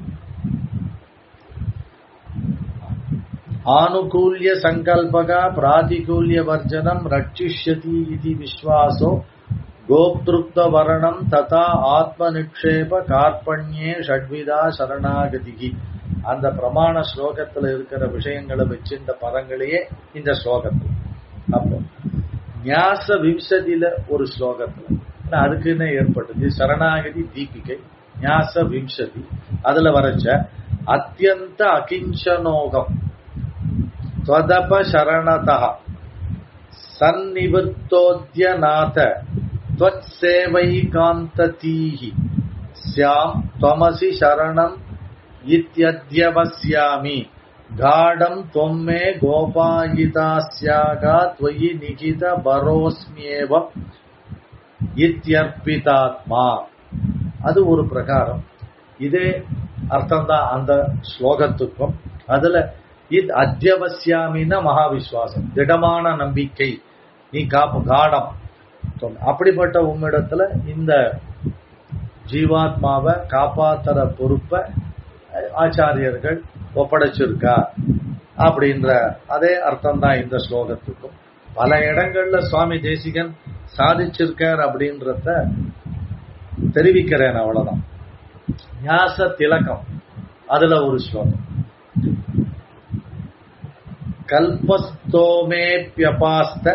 ஆனுகூல்ய சங்கல்பகா பிராதிகூல்ய வர்ஜனம் ரட்சிஷ்யதி இது விஸ்வாசோ கோப்திருப்த வரணம் ததா ஆத்ம நிக்ஷேப கார்பண்யே ஷட்விதா சரணாகதிகி அந்த பிரமாண ஸ்லோகத்துல இருக்கிற விஷயங்களை வச்சு இந்த பதங்களையே இந்த ஸ்லோகத்துல அப்போ ஞாச விம்சதியில ஒரு ஸ்லோகத்துல அதுக்குன்னு ஏற்பட்டது சரணாகதி தீபிகை ஞாச விம்சதி அதுல வரைச்ச அத்தியந்த அகிஞ்சனோகம் त्वदप शरणतः सन्निवृत्तोद्यनाथ त्वत्सेवैकान्ततीः स्याम् त्वमसि शरणम् इत्यद्यवस्यामि गाढम् त्वम् मे गोपायिता स्यागा त्वयि निहित भरोस्म्येव இத்தியர்ப்பிதாத்மா அது ஒரு பிரகாரம் இதே அர்த்தம் தான் அந்த ஸ்லோகத்துக்கும் அதுல இது அத்தியவசியாமின்னா மகா விசுவாசம் திடமான நம்பிக்கை நீ காப்பு காடம் அப்படிப்பட்ட உம்மிடத்துல இந்த ஜீவாத்மாவை காப்பாத்துற பொறுப்பை ஆச்சாரியர்கள் ஒப்படைச்சிருக்கா அப்படின்ற அதே அர்த்தம் தான் இந்த ஸ்லோகத்துக்கும் பல இடங்கள்ல சுவாமி தேசிகன் சாதிச்சிருக்கார் அப்படின்றத தெரிவிக்கிறேன் அவ்வளவுதான் ஞாச திலகம் அதுல ஒரு ஸ்லோகம் கல்பஸ்தோமேப்யபாஸ்த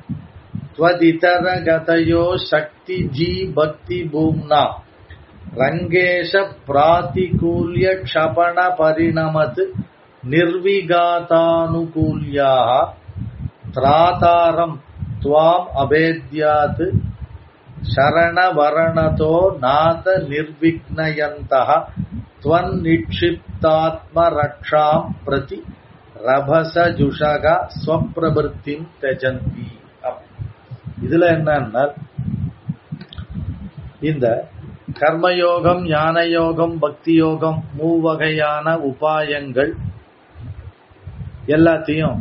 त्वदितरगतयो शक्तिजी भक्तिभूम्ना रङ्गेश प्रातिकूल्य क्षपण परिणमत् निर्विघातानुकूल्याः त्रातारम् त्वाम् अभेद्यात् शरणवरणतो नाथ निर्विघ्नयन्तः त्वन्निक्षिप्तात्मरक्षाम् प्रति ரபசஜுஷக ஸ்வப்பிரபத்தின் தெஜந்தி இதுல என்னன்னா இந்த கர்மயோகம் ஞான யோகம் பக்தி யோகம் மூவகையான உபாயங்கள் எல்லாத்தையும்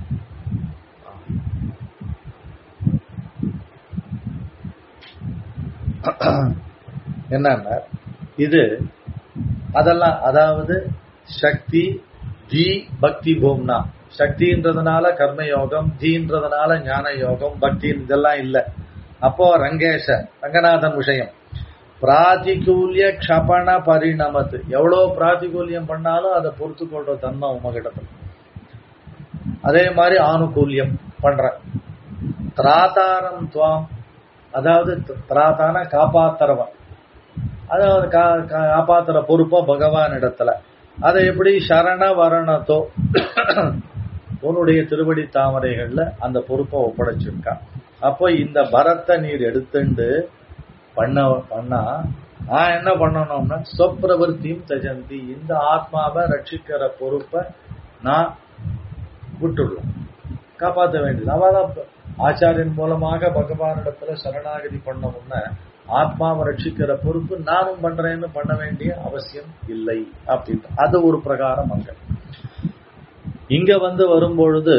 என்னன்னா இது அதெல்லாம் அதாவது சக்தி ஜி பக்தி பூம்னா சக்தின்றதுனால கர்மயோகம் ஜீன்றதுனால ஞான யோகம் பக்தி இதெல்லாம் இல்ல அப்போ ரங்கேஷ ரங்கநாதன் விஷயம் பிராதிகூல்ய க்ஷபண பரிணமத்து எவ்வளவு பிராதிகூல்யம் பண்ணாலும் அதை பொறுத்து கொள்ற தன்மை உமகிட்டத்தில் அதே மாதிரி ஆணுகூல்யம் பண்ற திராதாரம் துவாம் அதாவது திராதான காப்பாத்துறவன் அதாவது காப்பாத்துற பொறுப்போ பகவான் இடத்துல அதை எப்படி சரண வரணத்தோ உன்னுடைய திருவடி தாமரைகள்ல அந்த பொறுப்பை ஒப்படைச்சிருக்கான் அப்போ இந்த பரத்தை நீர் எடுத்துண்டு பண்ண பண்ணா நான் என்ன பண்ணணும்னா சொப்பிரவருத்தியும் தஜந்தி இந்த ஆத்மாவை ரட்சிக்கிற பொறுப்பை நான் விட்டுடலாம் காப்பாற்ற வேண்டியது அவதான் ஆச்சாரியன் மூலமாக பகவானிடத்துல சரணாகதி பண்ண உடனே ஆத்மாவை ரட்சிக்கிற பொறுப்பு நானும் பண்றேன்னு பண்ண வேண்டிய அவசியம் இல்லை அப்படின்ட்டு அது ஒரு பிரகாரம் அங்க இங்க வந்து வரும்பொழுது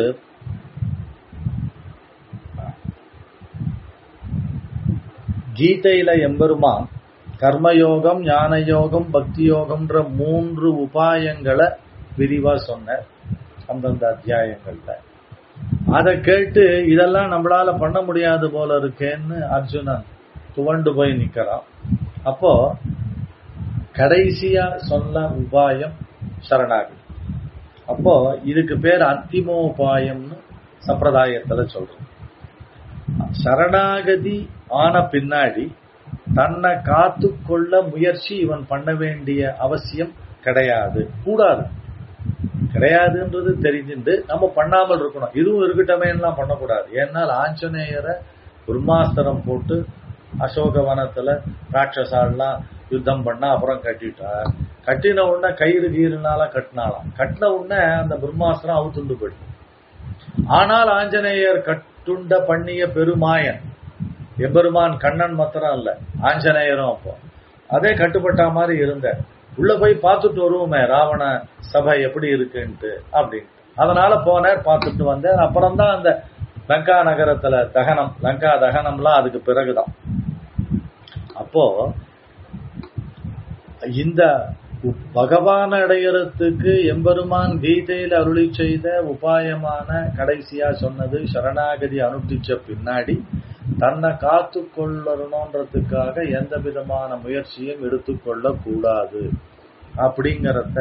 கீதையில எம்பெருமான் கர்மயோகம் ஞான யோகம் பக்தி யோகம்ன்ற மூன்று உபாயங்களை விரிவா சொன்னார் அந்தந்த அத்தியாயங்கள்ல அதை கேட்டு இதெல்லாம் நம்மளால பண்ண முடியாது போல இருக்கேன்னு அர்ஜுனன் துவண்டு போய் நிக்கிறான் அப்போ கடைசியா சொன்ன உபாயம் சரணாகதி அப்போ இதுக்கு பேர் அந்திமோபாயம்னு சம்பிரதாயத்துல சொல்றோம் சரணாகதி ஆன பின்னாடி தன்னை காத்து கொள்ள முயற்சி இவன் பண்ண வேண்டிய அவசியம் கிடையாது கூடாது கிடையாதுன்றது தெரிஞ்சுட்டு நம்ம பண்ணாமல் இருக்கணும் இதுவும் இருக்கட்டமே எல்லாம் பண்ணக்கூடாது ஏன்னால் ஆஞ்சநேயரை பிரம்மாஸ்திரம் போட்டு அசோகவனத்துல ராட்சசாலாம் யுத்தம் பண்ணா அப்புறம் கட்டிட்டார் கட்டின உடனே கயிறு கீறுனால கட்டினாலாம் கட்டின உடனே அந்த பிரம்மாஸ்திரம் அவுத்துண்டு போயிடும் ஆனால் ஆஞ்சநேயர் கட்டுண்ட பண்ணிய பெருமாயன் எம்பெருமான் கண்ணன் மாத்திரம் இல்ல ஆஞ்சநேயரும் அப்போ அதே கட்டுப்பட்ட மாதிரி இருந்த உள்ள போய் பார்த்துட்டு வருவோமே ராவண சபை எப்படி இருக்குன்ட்டு அப்படின்னு அதனால போனார் பார்த்துட்டு வந்தார் அப்புறம் தான் அந்த லங்கா நகரத்துல தகனம் லங்கா தகனம்லாம் அதுக்கு பிறகுதான் அப்போ இந்த பகவான் அடையறதுக்கு எம்பெருமான் கீதையில் அருளி செய்த உபாயமான கடைசியா சொன்னது சரணாகதி அனுஷ்டிச்ச பின்னாடி தன்னை காத்து கொள்ளணுன்றதுக்காக எந்த விதமான முயற்சியும் எடுத்துக்கொள்ள கூடாது அப்படிங்கறத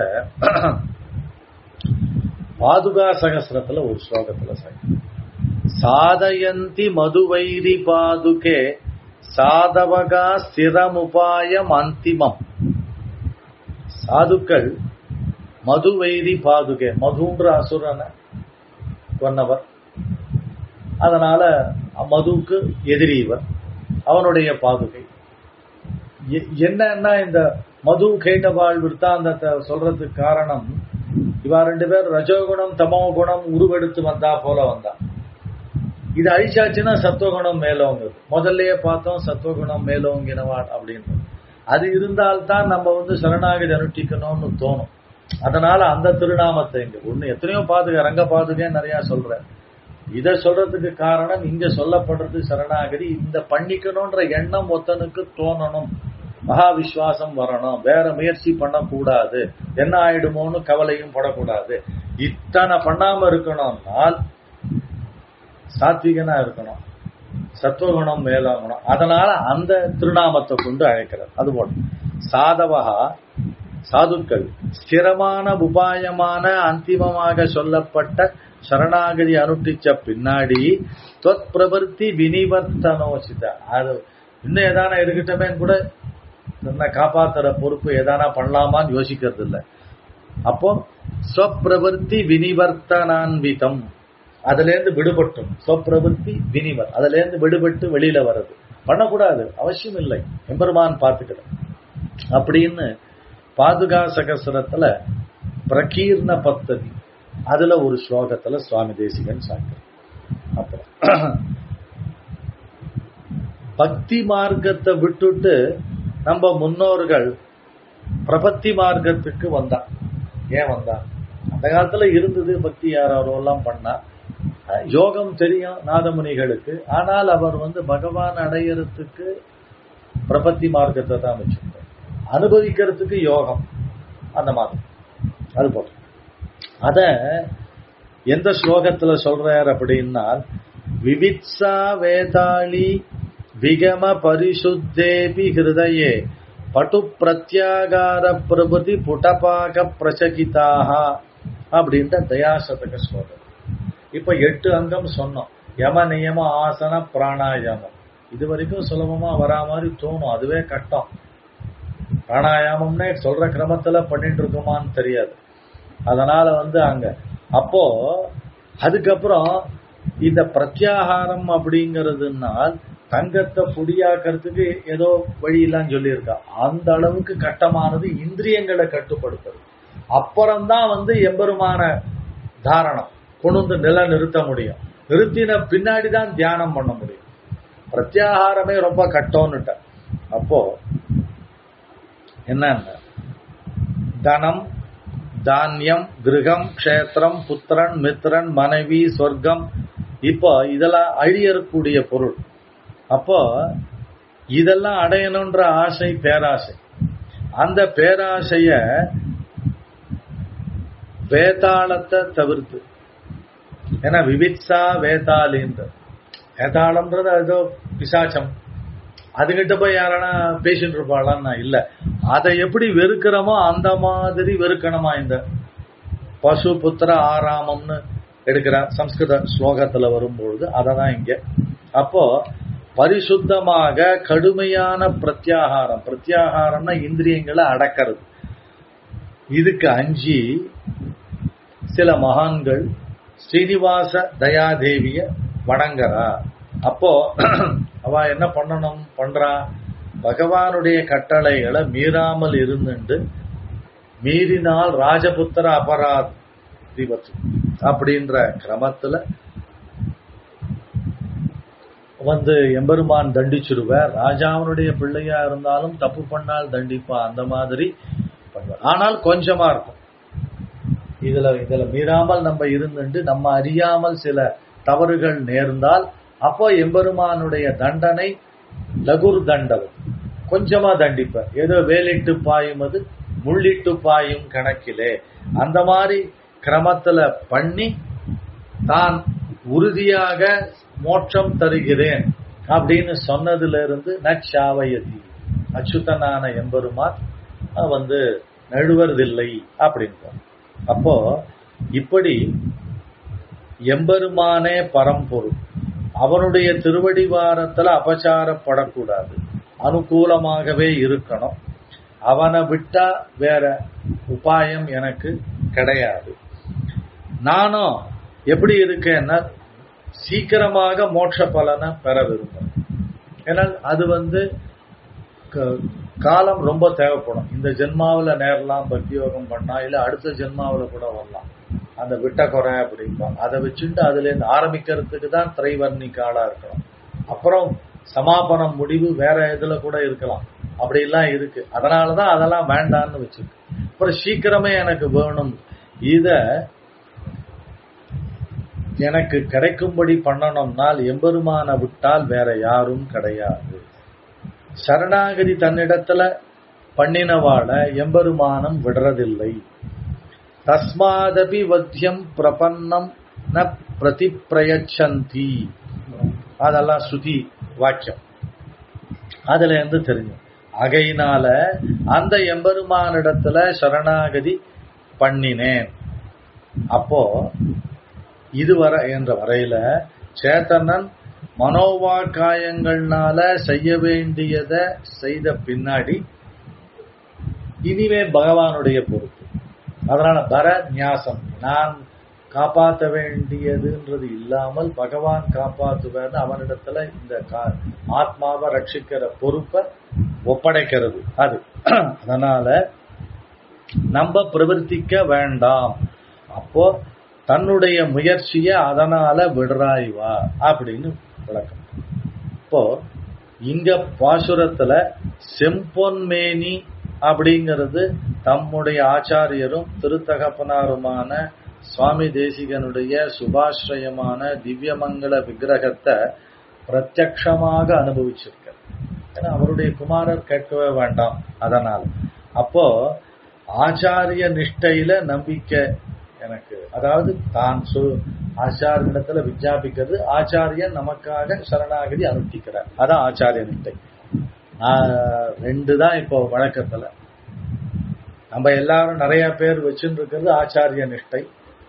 பாதுகா சகசிரத்துல ஒரு ஸ்லோகத்துல சொல்லி சாதயந்தி மதுவைரி பாதுகே சாதவகா ஸ்திரமுபாயம் அந்திமம் சாதுக்கள் மதுவைரி பாதுகே மதுன்ற அசுரனை கொன்னவர் அதனால மதுவுக்கு எதிரி இவர் அவனுடைய பாதுகை என்னன்னா இந்த மது கேட்டவாள் விற்த்தாந்தத்தை சொல்றதுக்கு காரணம் இவா ரெண்டு பேர் ரஜோகுணம் தமோ குணம் உருவெடுத்து வந்தா போல வந்தா இது அழிச்சாச்சுன்னா சத்துவகுணம் மேலோங்குது முதல்லயே பார்த்தோம் சத்துவகுணம் மேலோங்கினவாள் அப்படின்னு அது இருந்தால்தான் நம்ம வந்து சரணாகதி அனுஷ்டிக்கணும்னு தோணும் அதனால அந்த திருநாமத்தை இங்க ஒண்ணு எத்தனையோ பாதுகா ரங்க பாதுகை நிறைய சொல்றேன் இத சொல்றதுக்கு காரணம் இங்க சொல்லப்படுறது சரணாகதி இந்த பண்ணிக்கணும்ன்ற எண்ணம் ஒத்தனுக்கு தோணணும் மகா விசுவாசம் வரணும் வேற முயற்சி பண்ணக்கூடாது என்ன ஆயிடுமோன்னு கவலையும் படக்கூடாது இத்தனை பண்ணாம இருக்கணும்னால் சாத்விகனா இருக்கணும் சத்துவகுணம் மேலாகணும் அதனால அந்த திருநாமத்தை கொண்டு அழைக்கிறார் அதுபோல சாதவகா சாதுக்கள் ஸ்திரமான உபாயமான அந்திமமாக சொல்லப்பட்ட சரணாகதி அனுஷ்டிச்ச பின்னாடி தொத் பிரவர்த்தி வினிவர்த்தனோசித அது இன்னும் எதானா இருக்கட்டுமே கூட தன்னை காப்பாத்துற பொறுப்பு எதானா பண்ணலாமான்னு யோசிக்கிறது இல்லை அப்போ ஸ்வப்பிரவர்த்தி வினிவர்த்தனான்விதம் அதுல இருந்து விடுபட்டும் ஸ்வப்பிரவர்த்தி வினிவர் அதுல இருந்து விடுபட்டு வெளியில வர்றது பண்ணக்கூடாது அவசியம் இல்லை எம்பெருமான் பார்த்துக்கிறேன் அப்படின்னு பாதுகா சகசரத்துல பிரகீர்ண பத்ததி அதுல ஒரு ஸ்லோகத்துல சுவாமி தேசிகன் சாக்கு அப்புறம் பக்தி மார்க்கத்தை விட்டுட்டு நம்ம முன்னோர்கள் பிரபத்தி மார்க்கத்துக்கு வந்தா ஏன் வந்தா அந்த காலத்துல இருந்தது பக்தி யாரோ எல்லாம் பண்ணா யோகம் தெரியும் நாதமுனிகளுக்கு ஆனால் அவர் வந்து பகவான் அடையறதுக்கு பிரபத்தி மார்க்கத்தை தான் வச்சிருந்தார் அனுபவிக்கிறதுக்கு யோகம் அந்த மாதிரி அது போல அத எந்த ஸ்லோகத்துல சொல்றார் அப்படின்னா விவித்சா வேதாளி விகம பரிசுத்தேபி ஹிருதயே பட்டு பிரத்யாகார பிரபுதி புடபாக பிரசகிதாக அப்படின்ற தயாசதக ஸ்லோகம் இப்ப எட்டு அங்கம் சொன்னோம் யம நியம ஆசன பிராணாயாமம் இது வரைக்கும் சுலபமா வரா மாதிரி தோணும் அதுவே கட்டம் பிராணாயாமம்னே சொல்ற கிரமத்துல பண்ணிட்டு இருக்கோமான்னு தெரியாது அதனால வந்து அங்க அப்போ அதுக்கப்புறம் இந்த பிரத்யாகாரம் அப்படிங்கிறதுனால் தங்கத்தை பொடியாக்கிறதுக்கு ஏதோ வழியெல்லாம் சொல்லியிருக்கா அந்த அளவுக்கு கட்டமானது இந்திரியங்களை கட்டுப்படுத்துறது அப்புறம்தான் வந்து எம்பெருமான தாரணம் கொண்டு வந்து நில நிறுத்த முடியும் நிறுத்தின பின்னாடி தான் தியானம் பண்ண முடியும் பிரத்யாகாரமே ரொம்ப கட்டோன்னுட்ட அப்போ என்னன்னா தனம் தானியம் கிரகம் க்ஷேத்திரம் புத்திரன் மித்திரன் மனைவி சொர்க்கம் இப்போ இதெல்லாம் அழியறக்கூடிய பொருள் அப்போ இதெல்லாம் அடையணுன்ற ஆசை பேராசை அந்த பேராசைய வேதாளத்தை தவிர்த்து ஏன்னா விவித்சா வேதாளின்ற வேதாளம்ன்றது ஏதோ பிசாச்சம் அதுகிட்ட போய் யாரானா பேசிட்டு இருப்பாளான்னா இல்ல அதை எப்படி வெறுக்கிறோமோ அந்த மாதிரி வெறுக்கணுமா இந்த பசு புத்திர ஆராமம்னு எடுக்கிற சம்ஸ்கிருத ஸ்லோகத்துல வரும்பொழுது அதை தான் இங்க அப்போ பரிசுத்தமாக கடுமையான பிரத்யாகாரம் பிரத்யாகாரம்னா இந்திரியங்களை அடக்கிறது இதுக்கு அஞ்சி சில மகான்கள் ஸ்ரீனிவாச தயாதேவிய வணங்குறா அப்போ அவ என்ன பண்ணணும் பண்றா பகவானுடைய கட்டளைகளை மீறாமல் இருந்துண்டு மீறினால் ராஜபுத்திர அபராதிபத்து அப்படின்ற கிரமத்துல வந்து எம்பெருமான் தண்டிச்சிருவார் ராஜாவனுடைய பிள்ளையா இருந்தாலும் தப்பு பண்ணால் தண்டிப்பா அந்த மாதிரி பண்ணுவார் ஆனால் கொஞ்சமா இருக்கும் இதுல இதுல மீறாமல் நம்ம இருந்துட்டு நம்ம அறியாமல் சில தவறுகள் நேர்ந்தால் அப்போ எம்பெருமானுடைய தண்டனை லகுர் தண்டவம் கொஞ்சமா தண்டிப்ப ஏதோ வேலிட்டு பாயும் அது முள்ளிட்டு பாயும் கணக்கிலே அந்த மாதிரி கிரமத்துல பண்ணி தான் உறுதியாக மோட்சம் தருகிறேன் அப்படின்னு சொன்னதுல இருந்து நச்சாவயதி அச்சுத்தனான எம்பெருமான் வந்து நழுவறதில்லை அப்படின்னு அப்போ இப்படி எம்பெருமானே பரம்பொருள் அவனுடைய திருவடிவாரத்துல அபச்சாரப்படக்கூடாது அனுகூலமாகவே இருக்கணும் அவனை விட்டா வேற உபாயம் எனக்கு கிடையாது நானும் எப்படி இருக்கேன்னா சீக்கிரமாக மோட்ச பலனை பெற விரும்புறேன் ஏன்னா அது வந்து காலம் ரொம்ப தேவைப்படும் இந்த ஜென்மாவில் நேரலாம் பக்தி யோகம் பண்ணா இல்ல அடுத்த ஜென்மாவில் கூட வரலாம் அந்த விட்ட குறை அப்படிம்பாங்க அதை வச்சுட்டு அதுல இருந்து ஆரம்பிக்கிறதுக்கு தான் திரைவர்ணி காலா இருக்கணும் அப்புறம் சமாபனம் முடிவு வேற இதுல கூட இருக்கலாம் அப்படிலாம் இருக்கு அதனாலதான் அதெல்லாம் வேண்டான்னு வச்சிருக்கு அப்புறம் சீக்கிரமே எனக்கு வேணும் இத எனக்கு கிடைக்கும்படி பண்ணணும்னால் எம்பெருமான விட்டால் வேற யாரும் கிடையாது சரணாகதி தன்னிடத்துல பண்ணினவாட எம்பெருமானம் விடுறதில்லை தஸ்மாதபி வத்தியம் பிரபன்னம் ந பிரதி பிரயச்சந்தி அதெல்லாம் சுதி வாக்கியம் அதுல இருந்து தெரியும் அகையினால அந்த எம்பெருமானிடத்துல சரணாகதி பண்ணினேன் அப்போ இதுவரை என்ற வரையில சேத்தனன் மனோவாக்காயங்கள்னால செய்ய வேண்டியத செய்த பின்னாடி இனிமே பகவானுடைய பொறுப்பு அதனால பர நியாசம் நான் காப்பாற்ற வேண்டியதுன்றது இல்லாமல் பகவான் காப்பாற்றுவார் அவனிடத்துல இந்த ஆத்மாவை ரட்சிக்கிற பொறுப்பை ஒப்படைக்கிறது அது அதனால நம்ம பிரவர்த்திக்க வேண்டாம் அப்போ தன்னுடைய முயற்சிய அதனால விடுறாய்வா அப்படின்னு விளக்கம் இப்போ இங்க பாசுரத்துல செம்பொன்மேனி அப்படிங்கிறது தம்முடைய ஆச்சாரியரும் திருத்தகப்பனாருமான சுவாமி தேசிகனுடைய சுபாஸ்ரயமான திவ்யமங்கல விக்கிரகத்தை பிரத்யக்ஷமாக அனுபவிச்சிருக்க ஏன்னா அவருடைய குமாரர் கேட்கவே வேண்டாம் அதனால் அப்போ ஆச்சாரிய நிஷ்டையில நம்பிக்கை எனக்கு அதாவது தான் சொ ஆச்சாரியனிடத்துல விஜாபிக்கிறது ஆச்சாரியன் நமக்காக சரணாகதி அனுஷ்டிக்கிறார் அதான் ஆச்சாரிய நிஷ்டை ரெண்டு தான் இப்போ வழக்கத்துல நம்ம எல்லாரும் நிறைய பேர் வச்சுட்டு இருக்கிறது ஆச்சாரிய நிஷ்டை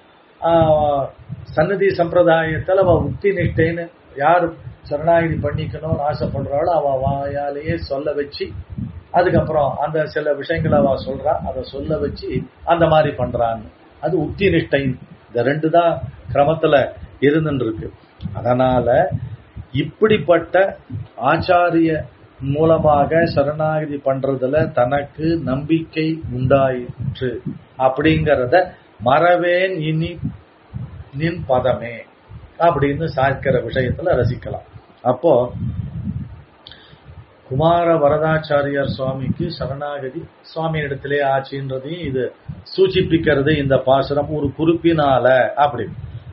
சன்னதி சம்பிரதாயத்தில் அவ உக்தி நிஷ்டைன்னு யார் சரணாகிதி பண்ணிக்கணும்னு ஆசைப்படுறாளோ அவ வாயாலேயே சொல்ல வச்சு அதுக்கப்புறம் அந்த சில விஷயங்களை அவ சொல்றா அதை சொல்ல வச்சு அந்த மாதிரி பண்றான்னு அது உக்தி நிஷ்டை இந்த ரெண்டு தான் கிரமத்துல இருந்துட்டு இருக்கு அதனால இப்படிப்பட்ட ஆச்சாரிய மூலமாக சரணாகதி பண்றதுல தனக்கு நம்பிக்கை உண்டாயிற்று அப்படிங்கறத மறவேன் இனி நின் பதமே அப்படின்னு சாய்க்கிற விஷயத்துல ரசிக்கலாம் அப்போ குமார வரதாச்சாரியார் சுவாமிக்கு சரணாகதி சுவாமி இடத்திலே ஆச்சுன்றதையும் இது சூச்சிப்பிக்கிறது இந்த பாசுரம் ஒரு குறிப்பினால அப்படி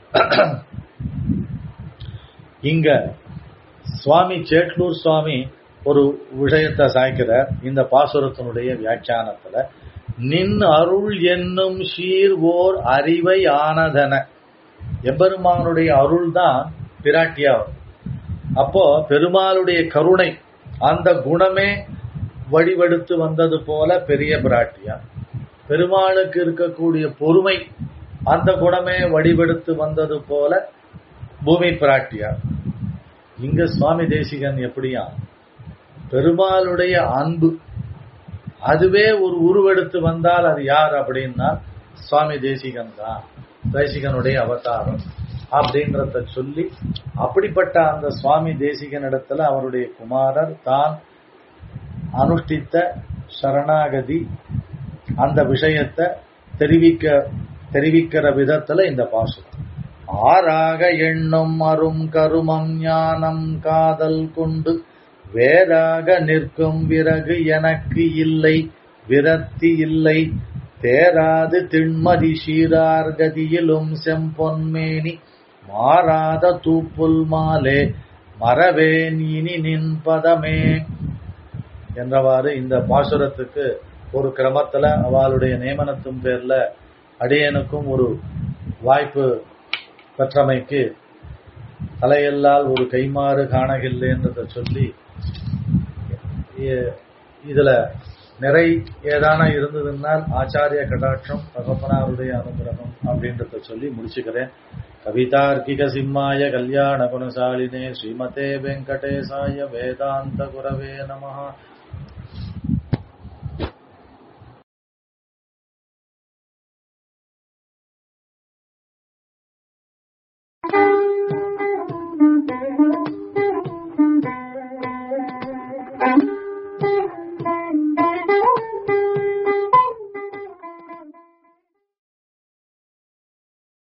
இங்க சுவாமி சேட்லூர் சுவாமி ஒரு விஷயத்தை சாய்க்கிறார் இந்த பாசுரத்தினுடைய வியாக்கியானத்துல நின் அருள் என்னும் ஷீர் ஓர் அறிவை ஆனதன எம்பெருமானுடைய அருள் தான் பிராட்டியா வரும். அப்போ பெருமாளுடைய கருணை அந்த குணமே வடிவெடுத்து வந்தது போல பெரிய பிராட்டியா பெருமாளுக்கு இருக்கக்கூடிய பொறுமை அந்த குணமே வடிவெடுத்து வந்தது போல பூமி பிராட்டியா இங்க சுவாமி தேசிகன் எப்படியா பெருமாளுடைய அன்பு அதுவே ஒரு உருவெடுத்து வந்தால் அது யார் அப்படின்னா சுவாமி தேசிகன் தான் தேசிகனுடைய அவதாரம் அப்படின்றத சொல்லி அப்படிப்பட்ட அந்த சுவாமி தேசிகனிடத்துல அவருடைய குமாரர் தான் அனுஷ்டித்த சரணாகதி அந்த விஷயத்தை தெரிவிக்க தெரிவிக்கிற விதத்துல இந்த பாசுரம் ஆறாக எண்ணும் அரும் கருமம் ஞானம் காதல் கொண்டு வேறாக நிற்கும் விறகு எனக்கு இல்லை விரத்தி இல்லை தேராது திண்மதி சீரார் கதியிலும் செம்பொன்மேனி மாறாத தூப்புல் மாலே மறவேன் இனி நின் பதமே என்றவாறு இந்த பாசுரத்துக்கு ஒரு கிரமத்துல அவளுடைய நியமனத்தின் பேர்ல அடியனுக்கும் ஒரு வாய்ப்பு பெற்றமைக்கு தலையெல்லால் ஒரு கைமாறு காணகில்லைன்றத சொல்லி இ- இதுல நிறை ஏதான இருந்ததுன்னால் ஆச்சாரிய கடாட்சம் தகப்பனாருடைய அனுகிரகம் அப்படின்றத சொல்லி முடிச்சுக்கிறேன் கவிதார்க்கிக சிம்மாய கல்யாண குணசாலினே ஸ்ரீமதே வெங்கடேசாய வேதாந்த குரவே நமஹ Thank you.